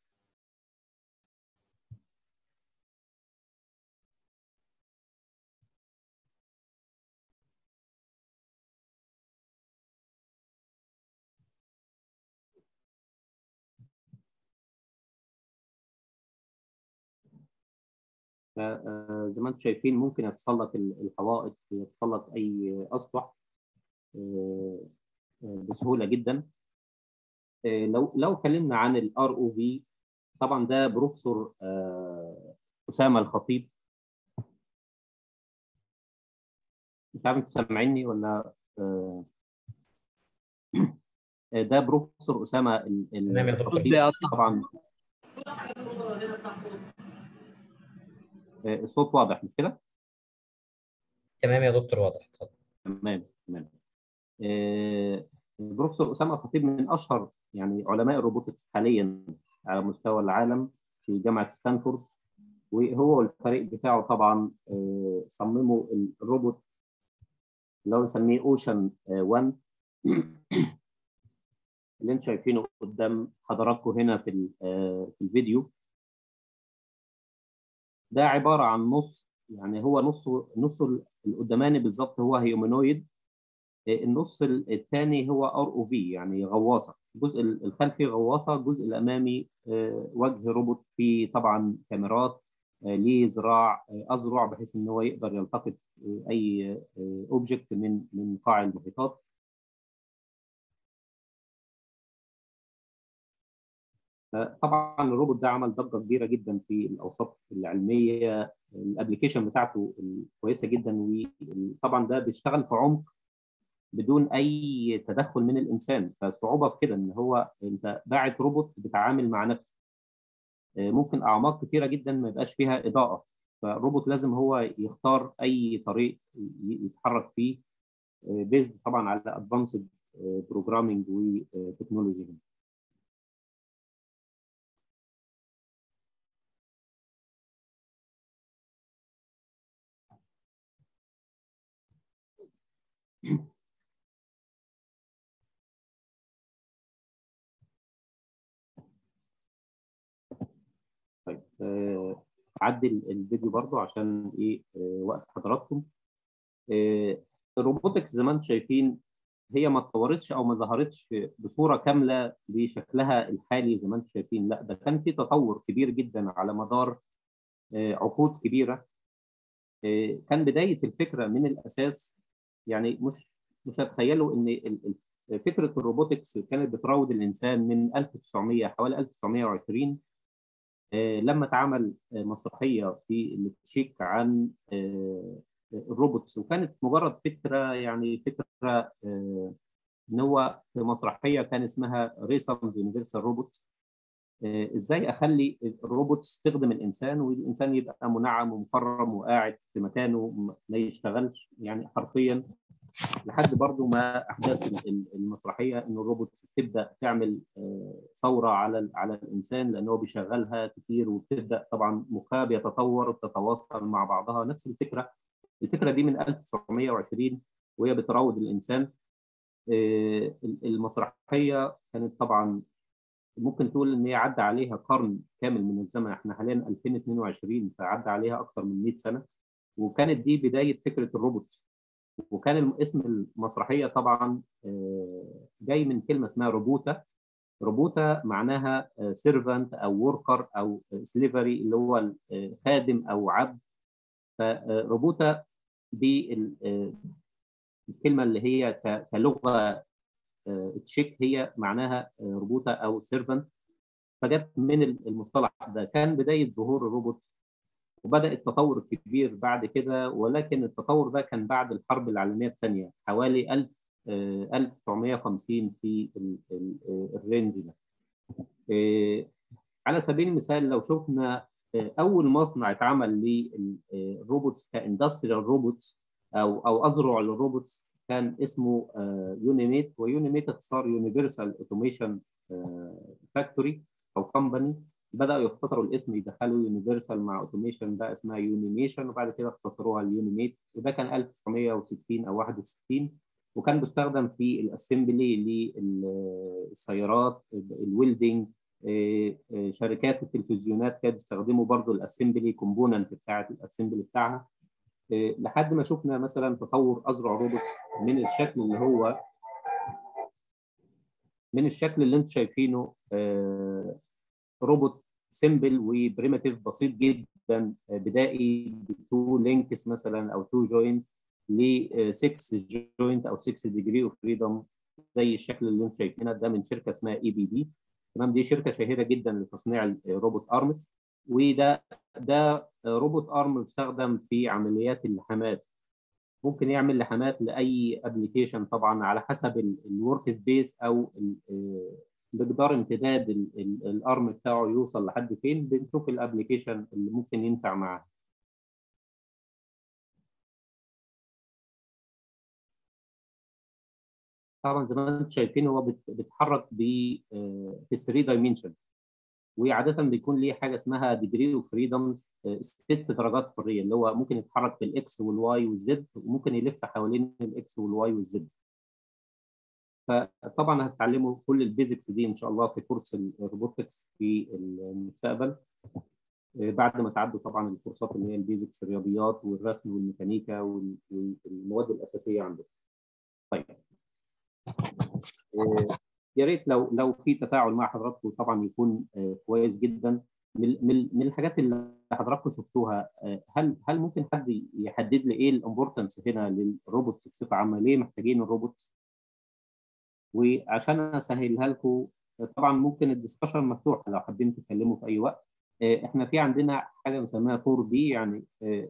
زي ما انتم شايفين ممكن يتسلق الحوائط يتسلق اي اسطح بسهوله جدا لو لو اتكلمنا عن الار او في طبعا ده بروفيسور اسامه الخطيب مش عارف انتوا سامعيني ولا ده بروفيسور اسامه الخطيب طبعا الصوت واضح مش كده؟ تمام يا دكتور واضح اتفضل تمام تمام البروفيسور اسامه الخطيب من اشهر يعني علماء الروبوتكس حاليا على مستوى العالم في جامعه ستانفورد وهو والفريق بتاعه طبعا صمموا الروبوت اللي هو بنسميه اوشن 1 اللي انتم شايفينه قدام حضراتكم هنا في في الفيديو ده عباره عن نص يعني هو نص نص القداماني بالظبط هو هيومانويد النص الثاني هو ار او في يعني غواصه الجزء الخلفي غواصه الجزء الامامي وجه روبوت فيه طبعا كاميرات ليه ذراع اذرع بحيث ان هو يقدر يلتقط اي اوبجكت من من قاع المحيطات طبعا الروبوت ده عمل ضجه كبيره جدا في الاوساط العلميه الابلكيشن بتاعته كويسه جدا وطبعا ده بيشتغل في عمق بدون اي تدخل من الانسان فالصعوبه في كده ان هو انت باعت روبوت بيتعامل مع نفسه ممكن اعماق كثيره جدا ما يبقاش فيها اضاءه فالروبوت لازم هو يختار اي طريق يتحرك فيه بيزد طبعا على ادفانسد بروجرامينج وتكنولوجي طيب آه عدي الفيديو برضو عشان ايه آه وقت حضراتكم آه الروبوتكس زي ما انتم شايفين هي ما اتطورتش او ما ظهرتش بصوره كامله بشكلها الحالي زي ما انتم شايفين لا ده كان في تطور كبير جدا على مدار آه عقود كبيره آه كان بدايه الفكره من الاساس يعني مش مش هتخيلوا ان فكره الروبوتكس كانت بتراود الانسان من 1900 حوالي 1920 لما اتعمل مسرحيه في التشيك عن الروبوتس وكانت مجرد فكره يعني فكره ان هو في مسرحيه كان اسمها ريسمز يونيفرسال روبوت ازاي اخلي الروبوتس تخدم الانسان والانسان يبقى منعم ومكرم وقاعد في مكانه ما يشتغلش يعني حرفيا لحد برضو ما احداث المسرحيه ان الروبوت تبدا تعمل ثوره على على الانسان لانه بيشغلها كتير وبتبدا طبعا مخها بيتطور وبتتواصل مع بعضها نفس الفكره الفكره دي من 1920 وهي بتراود الانسان المسرحيه كانت طبعا ممكن تقول ان هي عدى عليها قرن كامل من الزمن احنا حاليا 2022 فعدى عليها اكثر من 100 سنه وكانت دي بدايه فكره الروبوت وكان اسم المسرحيه طبعا جاي من كلمه اسمها روبوتا روبوتا معناها سيرفنت او وركر او سليفري اللي هو خادم او عبد فروبوتا دي الكلمه اللي هي كلغه تشيك هي معناها روبوتا او سيرفنت فجت من المصطلح ده كان بدايه ظهور الروبوت وبدا التطور الكبير بعد كده ولكن التطور ده كان بعد الحرب العالميه الثانيه حوالي 1000 1950 في الرينج ده على سبيل المثال لو شفنا اول مصنع اتعمل للروبوتس كاندستريال روبوتس او او اذرع للروبوتس كان اسمه يونيميت ويونيميت اختصار يونيفرسال اوتوميشن فاكتوري او كومباني بداوا يختصروا الاسم يدخلوا يونيفرسال مع اوتوميشن بقى اسمها يونيميشن وبعد كده اختصروها اليونيميت وده كان 1960 او 61 وكان بيستخدم في الاسمبلي للسيارات الويلدنج شركات التلفزيونات كانت بتستخدموا برضو الاسمبلي كومبوننت بتاعت الاسمبلي بتاعها لحد ما شفنا مثلا تطور اذرع روبوت من الشكل اللي هو من الشكل اللي انتم شايفينه روبوت سيمبل وبريمتيف بسيط جدا بدائي بتو لينكس مثلا او تو جوينت ل 6 جوينت او 6 ديجري اوف فريدم زي الشكل اللي انتم شايفينه ده من شركه اسمها اي بي دي تمام دي شركه شهيره جدا لتصنيع الروبوت ارمز وده ده روبوت ارم بيستخدم في عمليات اللحامات ممكن يعمل لحامات لاي ابلكيشن طبعا على حسب الورك سبيس او مقدار امتداد الارم بتاعه يوصل لحد فين بنشوف الابلكيشن اللي ممكن ينفع معاه طبعا زي ما انتم شايفين هو بيتحرك في 3 دايمنشن وعاده بيكون ليه حاجه اسمها ديجري اوف فريدمز ست درجات حريه اللي هو ممكن يتحرك في الاكس والواي والزد وممكن يلف حوالين الاكس والواي والزد فطبعا هتتعلموا كل البيزكس دي ان شاء الله في كورس الروبوتكس في المستقبل بعد ما تعدوا طبعا الكورسات اللي هي البيزكس الرياضيات والرسم والميكانيكا والمواد الاساسيه عندهم. طيب يا ريت لو لو في تفاعل مع حضراتكم طبعا يكون كويس جدا من من الحاجات اللي حضراتكم شفتوها هل هل ممكن حد يحدد لي ايه الامبورتنس هنا للروبوت بصفه عامه ليه محتاجين الروبوت وعشان اسهلها لكم طبعا ممكن الدسكشن مفتوح لو حابين تتكلموا في اي وقت احنا في عندنا حاجه بنسميها 4 دي يعني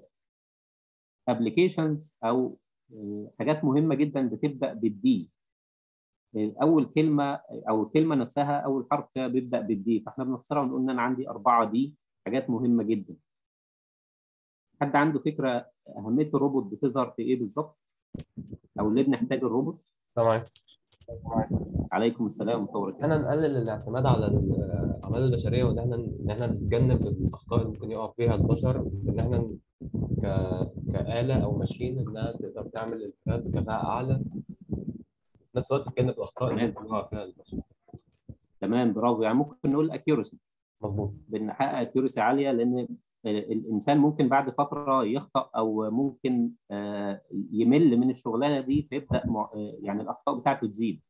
ابلكيشنز او حاجات مهمه جدا بتبدا بالدي اول كلمه او الكلمه نفسها اول حرف فيها بيبدا بالدي فاحنا بنختصرها ونقول ان انا عندي اربعه دي حاجات مهمه جدا حد عنده فكره اهميه الروبوت بتظهر في ايه بالظبط او ليه بنحتاج الروبوت تمام عليكم السلام ورحمه الله احنا نقلل الاعتماد على الاعمال البشريه وان احنا ان احنا نتجنب الاخطاء اللي ممكن يقع فيها البشر ان احنا ك... كآلة او ماشين انها تقدر تعمل الانتاجات بكفاءة اعلى في نفس الوقت تتجنب الاخطاء اللي ممكن يقع فيها البشر تمام برافو يعني ممكن نقول اكيورسي مظبوط بنحقق اكيورسي عاليه لان الانسان ممكن بعد فتره يخطا او ممكن يمل من الشغلانه دي فيبدا يعني الاخطاء بتاعته تزيد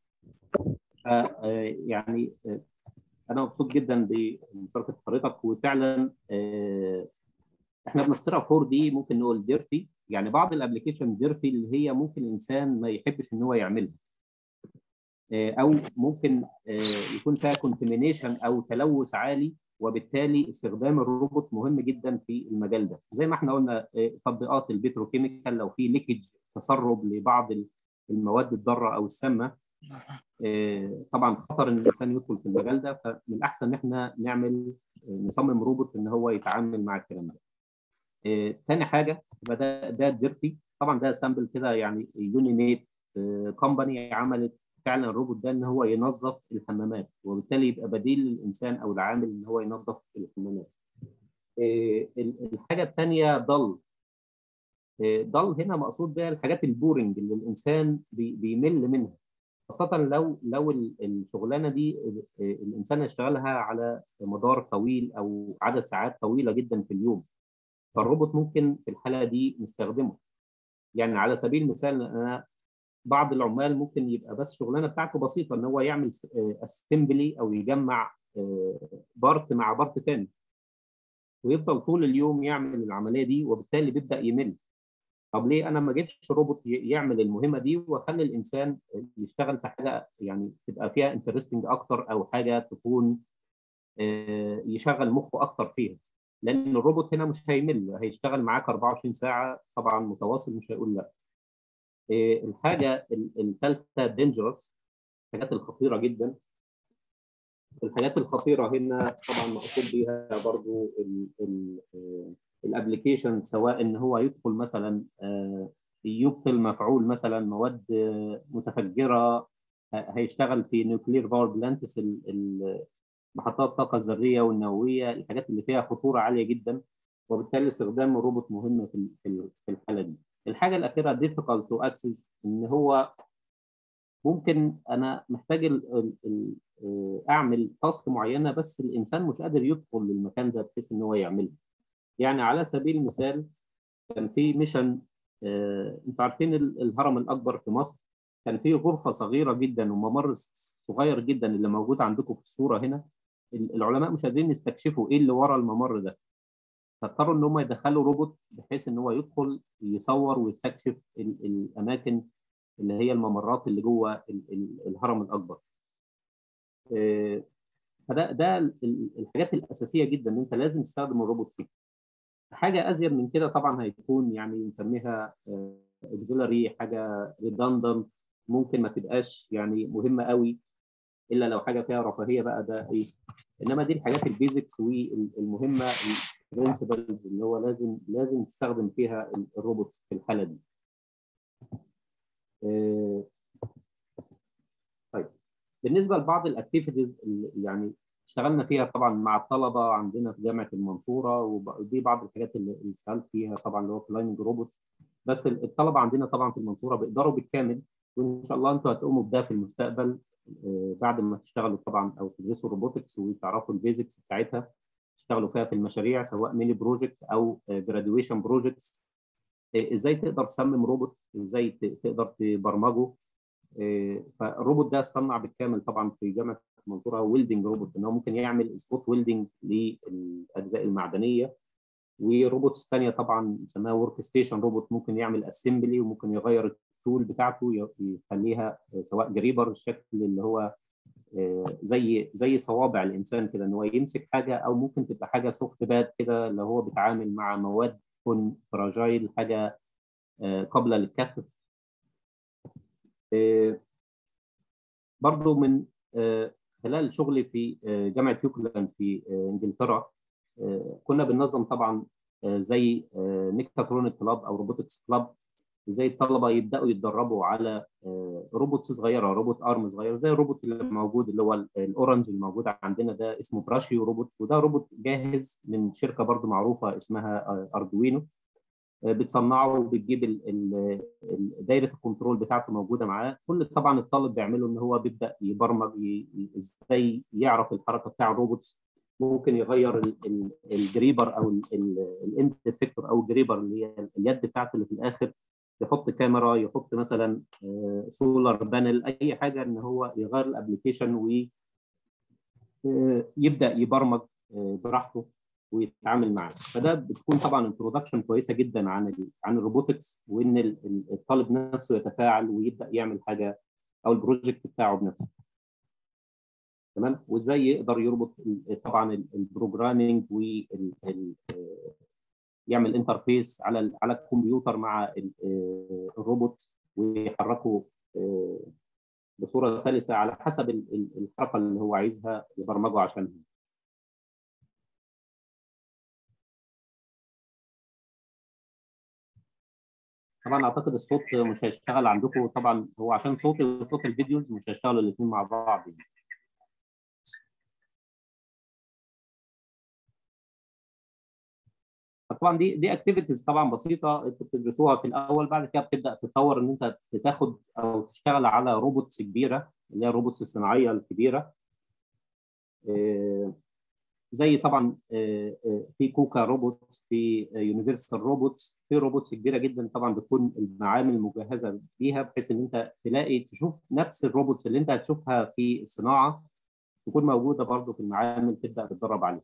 يعني انا مبسوط جدا بمشاركه حضرتك وفعلا احنا بنختصرها 4 دي ممكن نقول ديرتي يعني بعض الابلكيشن ديرتي اللي هي ممكن الانسان ما يحبش ان هو يعملها او ممكن يكون فيها كونتمينيشن او تلوث عالي وبالتالي استخدام الروبوت مهم جدا في المجال ده زي ما احنا قلنا تطبيقات البتروكيميكال لو في ليكج تسرب لبعض المواد الضاره او السامه طبعا خطر ان الانسان يدخل في المجال ده فمن الاحسن ان احنا نعمل نصمم روبوت ان هو يتعامل مع الكلام ده. ثاني حاجه يبقى ده ده الديرتي طبعا ده سامبل كده يعني يونيميت كومباني عملت فعلا الروبوت ده ان هو ينظف الحمامات وبالتالي يبقى بديل للانسان او العامل ان هو ينظف الحمامات. الحاجه الثانيه ضل ضل هنا مقصود بها الحاجات البورنج اللي الانسان بيمل منها خاصة لو لو الشغلانة دي الإنسان يشتغلها على مدار طويل أو عدد ساعات طويلة جدا في اليوم فالروبوت ممكن في الحالة دي نستخدمه يعني على سبيل المثال أنا بعض العمال ممكن يبقى بس شغلانة بتاعته بسيطة إن هو يعمل اسمبلي أو يجمع بارت مع بارت تاني ويفضل طول اليوم يعمل العملية دي وبالتالي بيبدأ يمل طب ليه انا ما اجيبش روبوت يعمل المهمه دي واخلي الانسان يشتغل في حاجه يعني تبقى فيها انترستنج اكتر او حاجه تكون يشغل مخه اكتر فيها لان الروبوت هنا مش هيمل هيشتغل معاك 24 ساعه طبعا متواصل مش هيقول لا الحاجه الثالثه دينجرس الحاجات الخطيره جدا الحاجات الخطيره هنا طبعا مقصود بيها برضو الابلكيشن سواء ان هو يدخل مثلا يبطل مفعول مثلا مواد متفجره هيشتغل في نيوكلير باور بلانتس محطات الطاقه الذريه والنوويه الحاجات اللي فيها خطوره عاليه جدا وبالتالي استخدام الروبوت مهم في في الحاله دي. الحاجه الاخيره difficult to access ان هو ممكن انا محتاج ال ال اعمل تاسك معينه بس الانسان مش قادر يدخل للمكان ده بحيث ان هو يعملها. يعني على سبيل المثال كان في ميشن آه، انتوا عارفين الهرم الاكبر في مصر كان في غرفه صغيره جدا وممر صغير جدا اللي موجود عندكم في الصوره هنا العلماء مش قادرين يستكشفوا ايه اللي ورا الممر ده فاضطروا ان هم يدخلوا روبوت بحيث ان هو يدخل يصور ويستكشف الاماكن اللي هي الممرات اللي جوه الهرم الاكبر آه، فده ده الحاجات الاساسيه جدا ان انت لازم تستخدم الروبوت فيها حاجه ازيد من كده طبعا هيكون يعني نسميها اكزيلري حاجه ريدندنت ممكن ما تبقاش يعني مهمه قوي الا لو حاجه فيها رفاهيه بقى ده ايه انما دي الحاجات البيزكس والمهمه البرنسبلز اللي هو لازم لازم تستخدم فيها الروبوت في الحاله دي طيب بالنسبه لبعض الاكتيفيتيز اللي يعني اشتغلنا فيها طبعا مع الطلبه عندنا في جامعه المنصوره ودي بعض الحاجات اللي اشتغلت فيها طبعا اللي هو فلاينج روبوت بس الطلبه عندنا طبعا في المنصوره بيقدروا بالكامل وان شاء الله انتوا هتقوموا بده في المستقبل بعد ما تشتغلوا طبعا او تدرسوا روبوتكس وتعرفوا البيزكس بتاعتها تشتغلوا فيها في المشاريع سواء ميني بروجكت او جراديويشن بروجكتس ازاي تقدر تصمم روبوت ازاي تقدر تبرمجه فالروبوت ده صنع بالكامل طبعا في جامعه المنصوره ويلدنج روبوت ان هو ممكن يعمل سبوت ويلدنج للاجزاء المعدنيه وروبوتس ثانيه طبعا اسمها ورك ستيشن روبوت ممكن يعمل اسمبلي وممكن يغير التول بتاعته يخليها سواء جريبر الشكل اللي هو زي زي صوابع الانسان كده ان هو يمسك حاجه او ممكن تبقى حاجه سوفت باد كده اللي هو بيتعامل مع مواد تكون فراجايل حاجه قابله للكسر برضو من خلال شغلي في جامعه يوكلاند في انجلترا كنا بننظم طبعا زي ميكاترونيك كلاب او روبوتكس كلاب ازاي الطلبه يبداوا يتدربوا على روبوتس صغيره روبوت ارم صغير زي الروبوت اللي موجود اللي هو الاورنج الموجود عندنا ده اسمه براشيو روبوت وده روبوت جاهز من شركه برضو معروفه اسمها اردوينو بتصنعه وبتجيب دايره الكنترول بتاعته موجوده معاه كل طبعا الطالب بيعمله ان هو بيبدا يبرمج ازاي يعرف الحركه بتاع الروبوتس ممكن يغير الجريبر او الاند افكتور او الجريبر اللي هي اليد بتاعته اللي في الاخر يحط كاميرا يحط مثلا سولار بانل اي حاجه ان هو يغير الابلكيشن ويبدا يبرمج براحته ويتعامل معاه فده بتكون طبعا انترودكشن كويسه جدا عن عن الروبوتكس وان الطالب نفسه يتفاعل ويبدا يعمل حاجه او البروجكت بتاعه بنفسه تمام وازاي يقدر يربط طبعا البروجرامينج وال يعمل انترفيس على على الكمبيوتر مع الروبوت ويحركه بصوره سلسه على حسب الحركه اللي هو عايزها يبرمجه عشانها طبعا اعتقد الصوت مش هيشتغل عندكم طبعا هو عشان صوتي وصوت الفيديوز مش هيشتغلوا الاثنين مع بعض يعني. طبعا دي دي اكتيفيتيز طبعا بسيطه انتوا بتدرسوها في الاول بعد كده بتبدا تتطور ان انت تاخد او تشتغل على روبوتس كبيره اللي هي الروبوتس الصناعيه الكبيره زي طبعا في كوكا روبوت في يونيفرسال روبوتس في روبوتس كبيره جدا طبعا بتكون المعامل مجهزه بيها بحيث ان انت تلاقي تشوف نفس الروبوتس اللي انت هتشوفها في الصناعه تكون موجوده برضه في المعامل تبدا تتدرب عليها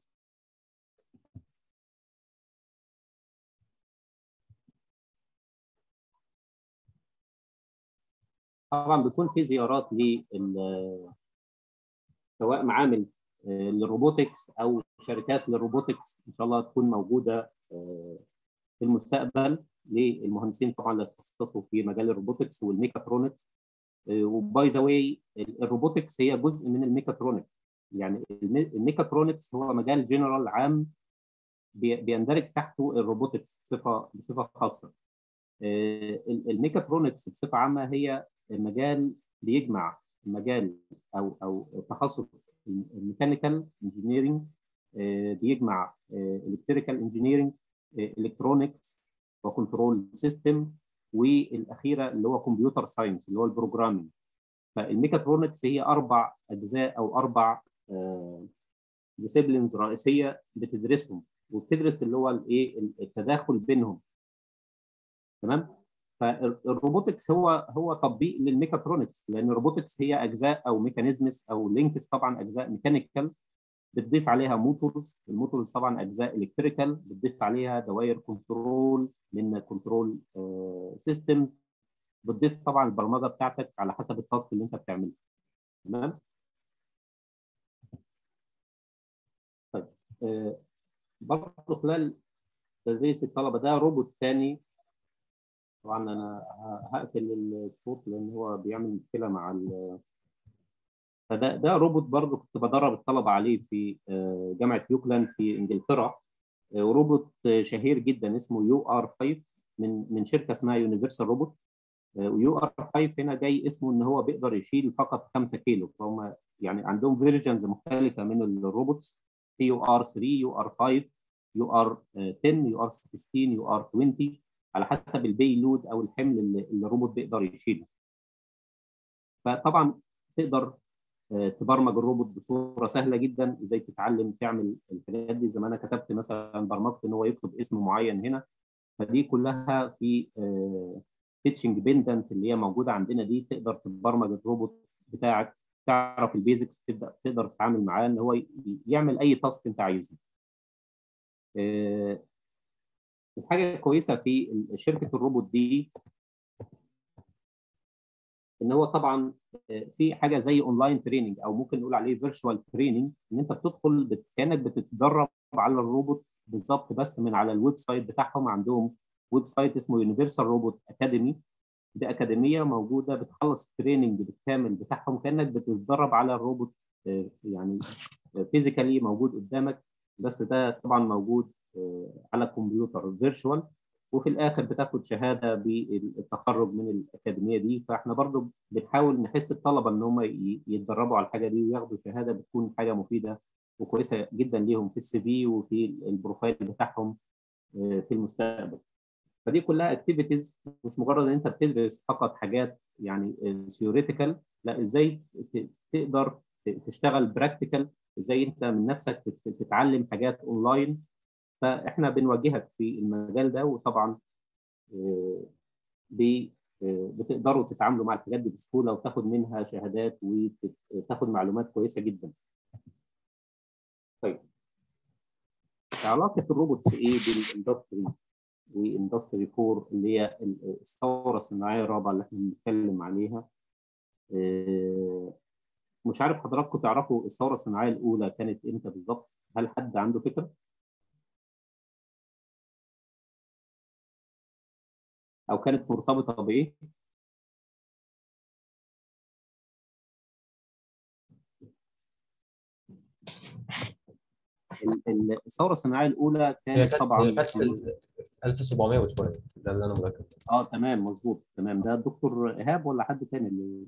طبعا بيكون في زيارات لل سواء معامل للروبوتكس او شركات للروبوتكس ان شاء الله تكون موجوده في المستقبل للمهندسين طبعا اللي تخصصوا في مجال الروبوتكس والميكاترونكس وباي ذا واي الروبوتكس هي جزء من الميكاترونكس يعني الميكاترونكس هو مجال جنرال عام بيندرج تحته الروبوتكس بصفه بصفه خاصه الميكاترونكس بصفه عامه هي مجال بيجمع مجال او او تخصص الميكانيكال انجينيرنج بيجمع الكتريكال انجينيرنج الكترونكس وكنترول سيستم والاخيره اللي هو كمبيوتر ساينس اللي هو البروجرامينج فالميكاترونكس هي اربع اجزاء او اربع ديسيبلينز رئيسيه بتدرسهم وبتدرس اللي هو الايه التداخل بينهم تمام فالروبوتكس هو هو تطبيق للميكاترونكس لان الروبوتكس هي اجزاء او ميكانيزمز او لينكس طبعا اجزاء ميكانيكال بتضيف عليها موتورز الموتورز طبعا اجزاء الكتريكال بتضيف عليها دوائر كنترول من كنترول سيستم بتضيف طبعا البرمجه بتاعتك على حسب التاسك اللي انت بتعمله تمام طيب آه برضه خلال تدريس الطلبه ده روبوت ثاني طبعا انا هقفل الصوت لان هو بيعمل مشكله مع ال فده ده روبوت برضه كنت بدرب الطلبه عليه في جامعه يوكلاند في انجلترا روبوت شهير جدا اسمه يو ار 5 من من شركه اسمها يونيفرسال روبوت ويو ار 5 هنا جاي اسمه ان هو بيقدر يشيل فقط 5 كيلو فهم يعني عندهم فيرجنز مختلفه من الروبوتس في يو ار 3 يو ار 5 يو ار 10 يو ار 16 يو ار 20 على حسب البي لود او الحمل اللي الروبوت بيقدر يشيله فطبعا تقدر تبرمج الروبوت بصوره سهله جدا ازاي تتعلم تعمل الحاجات دي زي ما انا كتبت مثلا برمجت ان هو يكتب اسم معين هنا فدي كلها في تيتشنج بيندنت اللي هي موجوده عندنا دي تقدر تبرمج الروبوت بتاعك تعرف البيزكس تبدا تقدر تتعامل معاه ان هو يعمل اي تاسك انت عايزها. الحاجه الكويسه في شركه الروبوت دي ان هو طبعا في حاجه زي اونلاين تريننج او ممكن نقول عليه فيرتشوال تريننج ان انت بتدخل كانك بتتدرب على الروبوت بالظبط بس من على الويب سايت بتاعهم عندهم ويب سايت اسمه يونيفرسال روبوت اكاديمي دي اكاديميه موجوده بتخلص التريننج بالكامل بتاعهم كانك بتتدرب على الروبوت يعني فيزيكالي موجود قدامك بس ده طبعا موجود على الكمبيوتر فيرتشوال وفي الاخر بتاخد شهاده بالتخرج من الاكاديميه دي فاحنا برضو بنحاول نحس الطلبه ان هم يتدربوا على الحاجه دي وياخدوا شهاده بتكون حاجه مفيده وكويسه جدا ليهم في السي في وفي البروفايل بتاعهم في المستقبل. فدي كلها اكتيفيتيز مش مجرد ان انت بتدرس فقط حاجات يعني ثيوريتيكال لا ازاي تقدر تشتغل براكتيكال ازاي انت من نفسك تتعلم حاجات اونلاين فاحنا بنواجهك في المجال ده وطبعا بتقدروا تتعاملوا مع الحاجات دي بسهوله وتاخد منها شهادات وتاخد معلومات كويسه جدا. طيب علاقه الروبوتس ايه بالاندستري واندستري 4 اللي هي الثوره الصناعيه الرابعه اللي احنا بنتكلم عليها مش عارف حضراتكم تعرفوا الثوره الصناعيه الاولى كانت امتى بالظبط هل حد عنده فكره او كانت مرتبطه بايه الثوره الصناعيه الاولى كانت طبعا هي كانت في 1700 وشويه ده اللي انا متاكد اه تمام مظبوط تمام ده الدكتور ايهاب ولا حد تاني اللي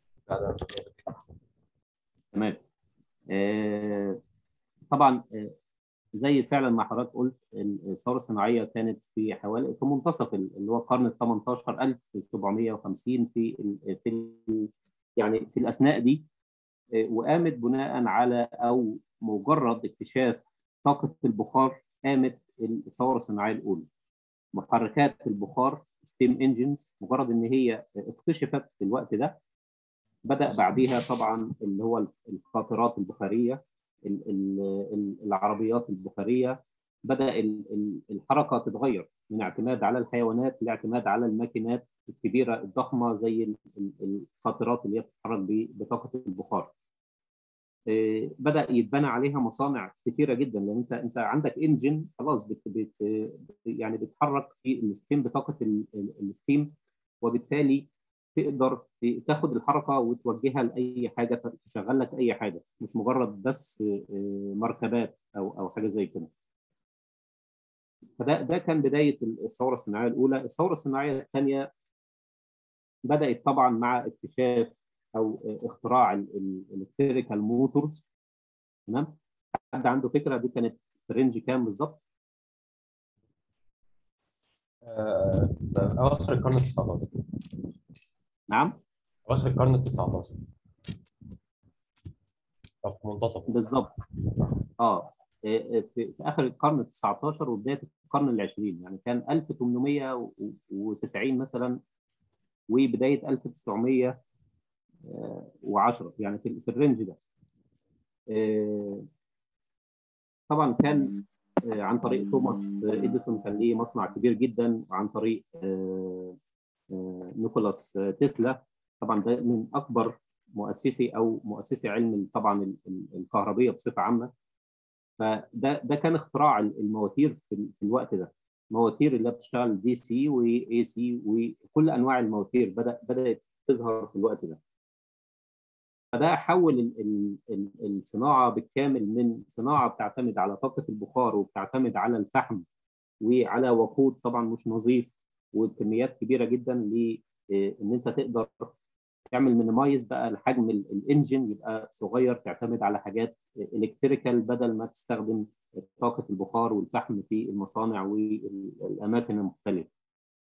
تمام آه طبعا آه زي فعلا ما حضرتك قلت الثوره الصناعيه كانت في حوالي في منتصف اللي هو القرن ال 18 1750 في ال في ال يعني في الاثناء دي آه وقامت بناء على او مجرد اكتشاف طاقه البخار قامت الثوره الصناعيه الاولى محركات البخار ستيم انجنز مجرد ان هي اكتشفت في الوقت ده بدا بعديها طبعا اللي هو القاطرات البخاريه العربيات البخاريه بدا الحركه تتغير من اعتماد على الحيوانات لاعتماد على الماكينات الكبيره الضخمه زي القاطرات اللي هي بتتحرك بطاقه البخار بدا يتبنى عليها مصانع كثيره جدا لان انت انت عندك انجن خلاص بت بت يعني بتحرك في الستيم بطاقه الستيم وبالتالي تقدر تاخد الحركه وتوجهها لاي حاجه تشغل لك اي حاجه مش مجرد بس مركبات او او حاجه زي كده. فده ده كان بدايه الثوره الصناعيه الاولى، الثوره الصناعيه الثانيه بدات طبعا مع اكتشاف او اختراع الالكتريكال موتورز تمام؟ حد عنده فكره دي كانت في رينج كام بالظبط؟ اواخر القرن ال 19 نعم اواخر القرن ال 19 او في منتصف بالظبط اه في, في اخر القرن ال 19 وبدايه القرن العشرين يعني كان 1890 مثلا وبدايه 1910 يعني في, في الرينج ده طبعا كان عن طريق توماس اديسون كان ليه مصنع كبير جدا وعن طريق نيكولاس تسلا طبعا ده من اكبر مؤسسي او مؤسسي علم طبعا الكهربيه بصفه عامه فده ده كان اختراع المواتير في الوقت ده مواتير اللي بتشتغل دي سي واي سي وكل انواع المواتير بدا بدات تظهر في الوقت ده فده حول الصناعه بالكامل من صناعه بتعتمد على طاقه البخار وبتعتمد على الفحم وعلى وقود طبعا مش نظيف وكميات كبيره جدا لان انت تقدر تعمل مينيمايز بقى الحجم الانجن يبقى صغير تعتمد على حاجات الكتريكال بدل ما تستخدم طاقه البخار والفحم في المصانع والاماكن المختلفه.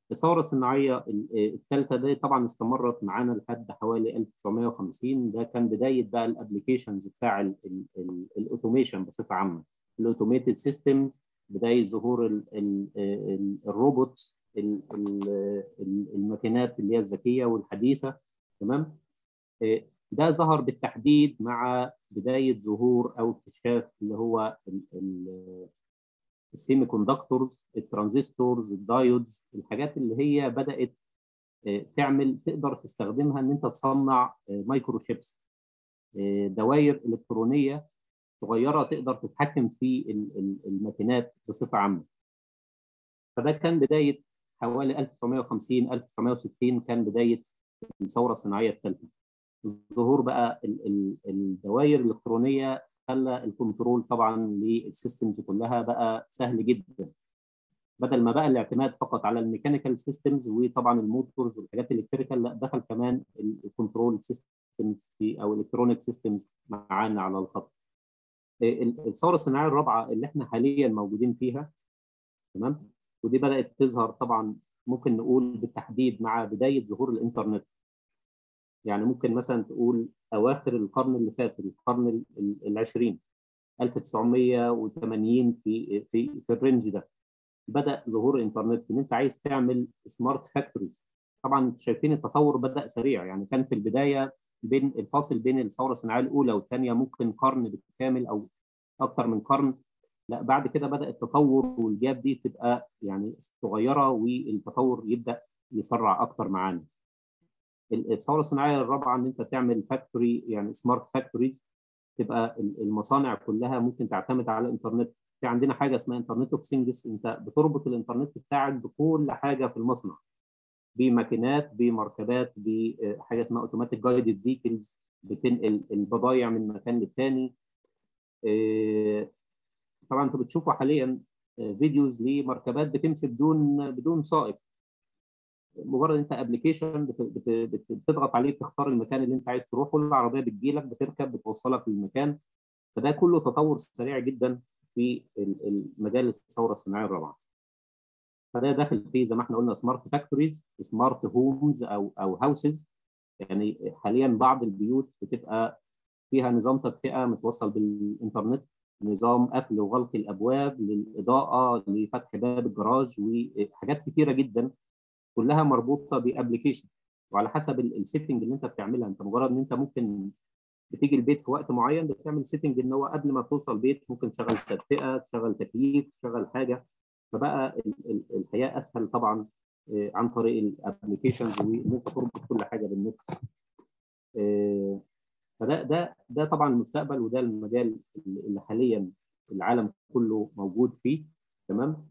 الثوره الصناعيه الثالثه دي طبعا استمرت معانا لحد حوالي 1950 ده كان بدايه بقى الابلكيشنز بتاع الاوتوميشن بصفه عامه الاوتوميتد سيستمز بدايه ظهور ال ال ال الروبوتس الماكينات اللي هي الذكيه والحديثه تمام ده ظهر بالتحديد مع بدايه ظهور او اكتشاف اللي هو السيمي كوندكتورز الترانزستورز الدايودز الحاجات اللي هي بدات تعمل تقدر تستخدمها ان انت تصنع مايكرو شيبس دوائر الكترونيه صغيره تقدر تتحكم في الماكينات بصفه عامه فده كان بدايه حوالي 1950 1960 كان بدايه الثوره الصناعيه الثالثه ظهور بقى الدوائر الالكترونيه خلى الكنترول طبعا للسيستمز كلها بقى سهل جدا بدل ما بقى الاعتماد فقط على الميكانيكال سيستمز وطبعا الموتورز والحاجات الالكتريكال لا دخل كمان الكنترول سيستمز او الكترونيك سيستمز معانا على الخط الثوره الصناعيه الرابعه اللي احنا حاليا موجودين فيها تمام ودي بدات تظهر طبعا ممكن نقول بالتحديد مع بدايه ظهور الانترنت يعني ممكن مثلا تقول اواخر القرن اللي فات القرن العشرين 1980 في في في الرينج ده بدا ظهور الانترنت ان انت عايز تعمل سمارت فاكتوريز طبعا شايفين التطور بدا سريع يعني كان في البدايه بين الفاصل بين الثوره الصناعيه الاولى والثانيه ممكن قرن بالكامل او اكثر من قرن لا بعد كده بدا التطور والجاب دي تبقى يعني صغيره والتطور يبدا يسرع اكتر معانا الثوره الصناعيه الرابعه ان انت تعمل فاكتوري يعني سمارت فاكتوريز تبقى المصانع كلها ممكن تعتمد على الانترنت في عندنا حاجه اسمها انترنت اوف ثينجز انت بتربط الانترنت بتاعك بكل حاجه في المصنع بماكينات بمركبات بحاجه اسمها اوتوماتيك جايدد فيكلز بتنقل البضائع من مكان للتاني طبعا انتوا بتشوفوا حاليا فيديوز لمركبات بتمشي بدون بدون سائق مجرد انت ابلكيشن بتضغط عليه بتختار المكان اللي انت عايز تروحه العربيه بتجيلك بتركب بتوصلك للمكان فده كله تطور سريع جدا في مجال الثوره الصناعيه الرابعه فده داخل فيه زي ما احنا قلنا سمارت فاكتوريز سمارت هومز او او هاوسز يعني حاليا بعض البيوت بتبقى فيها نظام تدفئه متوصل بالانترنت نظام قفل وغلق الابواب للاضاءه لفتح باب الجراج وحاجات كثيره جدا كلها مربوطه بابلكيشن وعلى حسب السيتنج اللي انت بتعملها انت مجرد ان انت ممكن بتيجي البيت في وقت معين بتعمل سيتنج ان هو قبل ما توصل البيت ممكن تشغل تدفئه تشغل تكييف تشغل حاجه فبقى الحياه اسهل طبعا عن طريق الابلكيشنز وان انت تربط كل حاجه بالنت فده ده ده طبعا المستقبل وده المجال اللي حاليا العالم كله موجود فيه تمام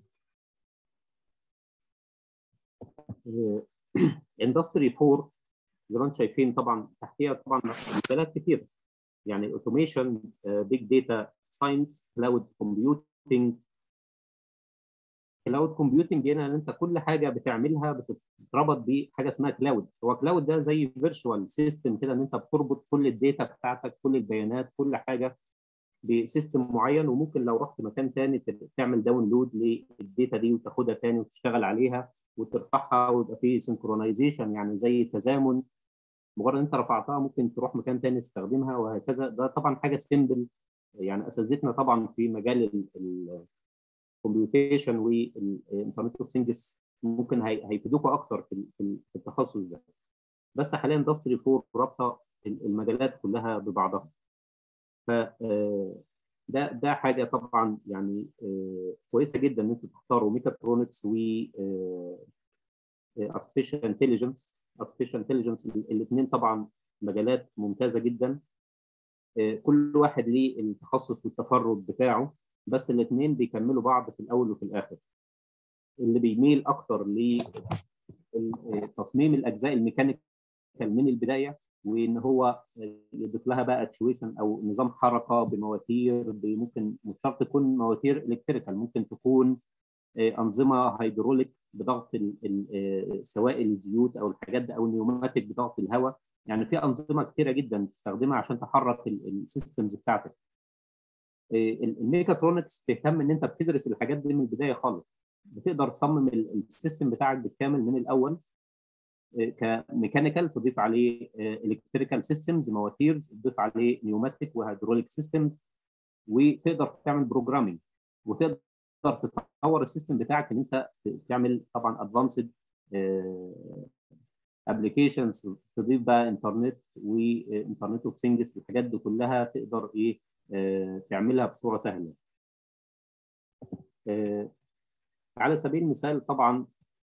اندستري 4 زي ما انتم شايفين طبعا تحتيها طبعا مجالات كثيره يعني اوتوميشن بيج داتا ساينس كلاود كومبيوتنج كلاود كومبيوتنج هنا ان انت كل حاجه بتعملها بتتربط بحاجه اسمها كلاود هو كلاود ده زي فيرتشوال سيستم كده ان انت بتربط كل الداتا بتاعتك كل البيانات كل حاجه بسيستم معين وممكن لو رحت مكان تاني تعمل داونلود للداتا دي وتاخدها تاني وتشتغل عليها وترفعها ويبقى فيه سنكرونايزيشن يعني زي تزامن مجرد انت رفعتها ممكن تروح مكان تاني تستخدمها وهكذا ده طبعا حاجه سيمبل يعني اساتذتنا طبعا في مجال الكمبيوتيشن والانترنت اوف ثينجز ممكن هيفيدوكوا اكتر في التخصص ده بس حاليا اندستري 4 رابطه المجالات كلها ببعضها ف ده ده حاجه طبعا يعني كويسه جدا ان انتوا تختاروا ميكاترونكس و artificial intelligence artificial intelligence الاثنين طبعا مجالات ممتازه جدا كل واحد ليه التخصص والتفرد بتاعه بس الاثنين بيكملوا بعض في الاول وفي الاخر اللي بيميل اكتر لتصميم الاجزاء الميكانيكال من البدايه وان هو يضيف لها بقى اكشويشن او نظام حركه بمواتير ممكن مش شرط تكون مواتير الكتريكال ممكن تكون انظمه هيدروليك بضغط سوائل الزيوت او الحاجات دي او النيوماتيك بضغط الهواء يعني في انظمه كثيره جدا تستخدمها عشان تحرك السيستمز بتاعتك الميكاترونكس تهتم ان انت بتدرس الحاجات دي من البدايه خالص بتقدر تصمم السيستم بتاعك بالكامل من الاول كميكانيكال تضيف عليه الكتريكال سيستمز مواتير تضيف عليه نيوماتيك وهيدروليك سيستمز وتقدر تعمل بروجرامينج وتقدر تطور السيستم بتاعك ان انت تعمل طبعا ادفانسد ابلكيشنز تضيف بقى انترنت وانترنت اوف ثينجز الحاجات دي كلها تقدر ايه تعملها بصوره سهله. على سبيل المثال طبعا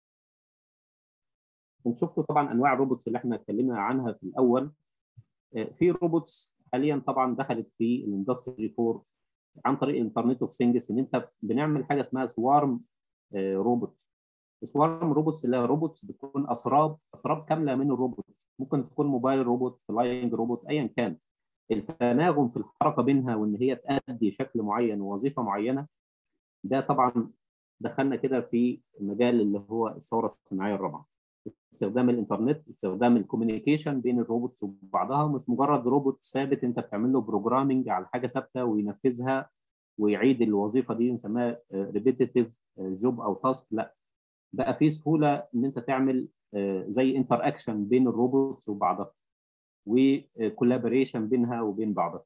انت شفتوا طبعا انواع الروبوتس اللي احنا اتكلمنا عنها في الاول في روبوتس حاليا طبعا دخلت في الاندستري 4 عن طريق الانترنت اوف ثينجز ان انت بنعمل حاجه اسمها سوارم روبوتس سوارم روبوتس اللي هي روبوتس بتكون اسراب اسراب كامله من الروبوت ممكن تكون موبايل روبوت فلاينج روبوت ايا كان التناغم في الحركه بينها وان هي تأدي شكل معين ووظيفه معينه ده طبعا دخلنا كده في مجال اللي هو الثوره الصناعيه الرابعه استخدام الانترنت استخدام الكوميونيكيشن بين الروبوتس وبعضها مش مجرد روبوت ثابت انت بتعمل له بروجرامنج على حاجه ثابته وينفذها ويعيد الوظيفه دي نسميها ريبيتيتيف جوب او تاسك لا بقى في سهوله ان انت تعمل زي انتر اكشن بين الروبوتس وبعضها وكولابوريشن بينها وبين بعضها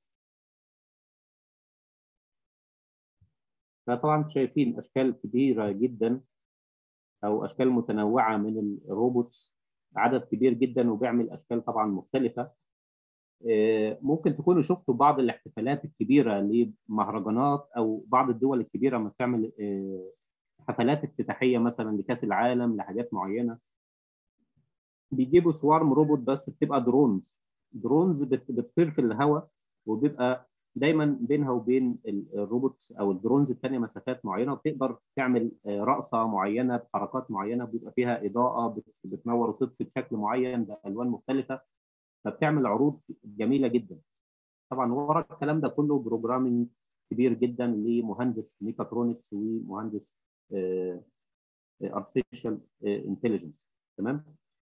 فطبعا شايفين اشكال كبيره جدا او اشكال متنوعه من الروبوتس عدد كبير جدا وبيعمل اشكال طبعا مختلفه ممكن تكونوا شفتوا بعض الاحتفالات الكبيره لمهرجانات او بعض الدول الكبيره لما بتعمل حفلات افتتاحيه مثلا لكاس العالم لحاجات معينه بيجيبوا سوارم روبوت بس بتبقى درونز درونز بتطير في الهواء وبيبقى دايما بينها وبين الروبوت او الدرونز الثانيه مسافات معينه وبتقدر تعمل رقصه معينه بحركات معينه بيبقى فيها اضاءه بتنور وتطفي بشكل معين بالوان مختلفه فبتعمل عروض جميله جدا طبعا ورا الكلام ده كله بروجرامينج كبير جدا لمهندس ميكاترونكس ومهندس ارتفيشال انتليجنس تمام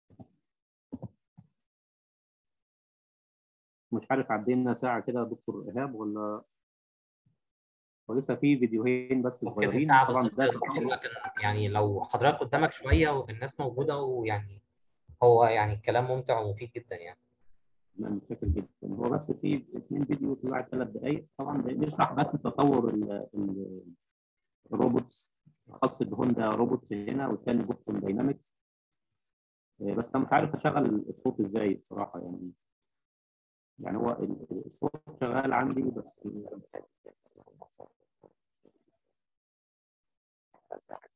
مش عارف عدينا ساعة كده يا دكتور إيهاب ولا ولسه في فيديوهين بس صغيرين ساعة طبعا ده لكن يعني لو حضرتك قدامك شوية والناس موجودة ويعني هو يعني الكلام ممتع ومفيد جدا يعني لا متشكر جدا هو بس في اثنين فيديو كل واحد ثلاث دقائق طبعا بيشرح بس تطور الروبوتس خاص بهوندا روبوتس هنا والثاني بوستون داينامكس بس انا مش عارف اشغل الصوت ازاي الصراحه يعني يعني هو الصوت شغال عندي بس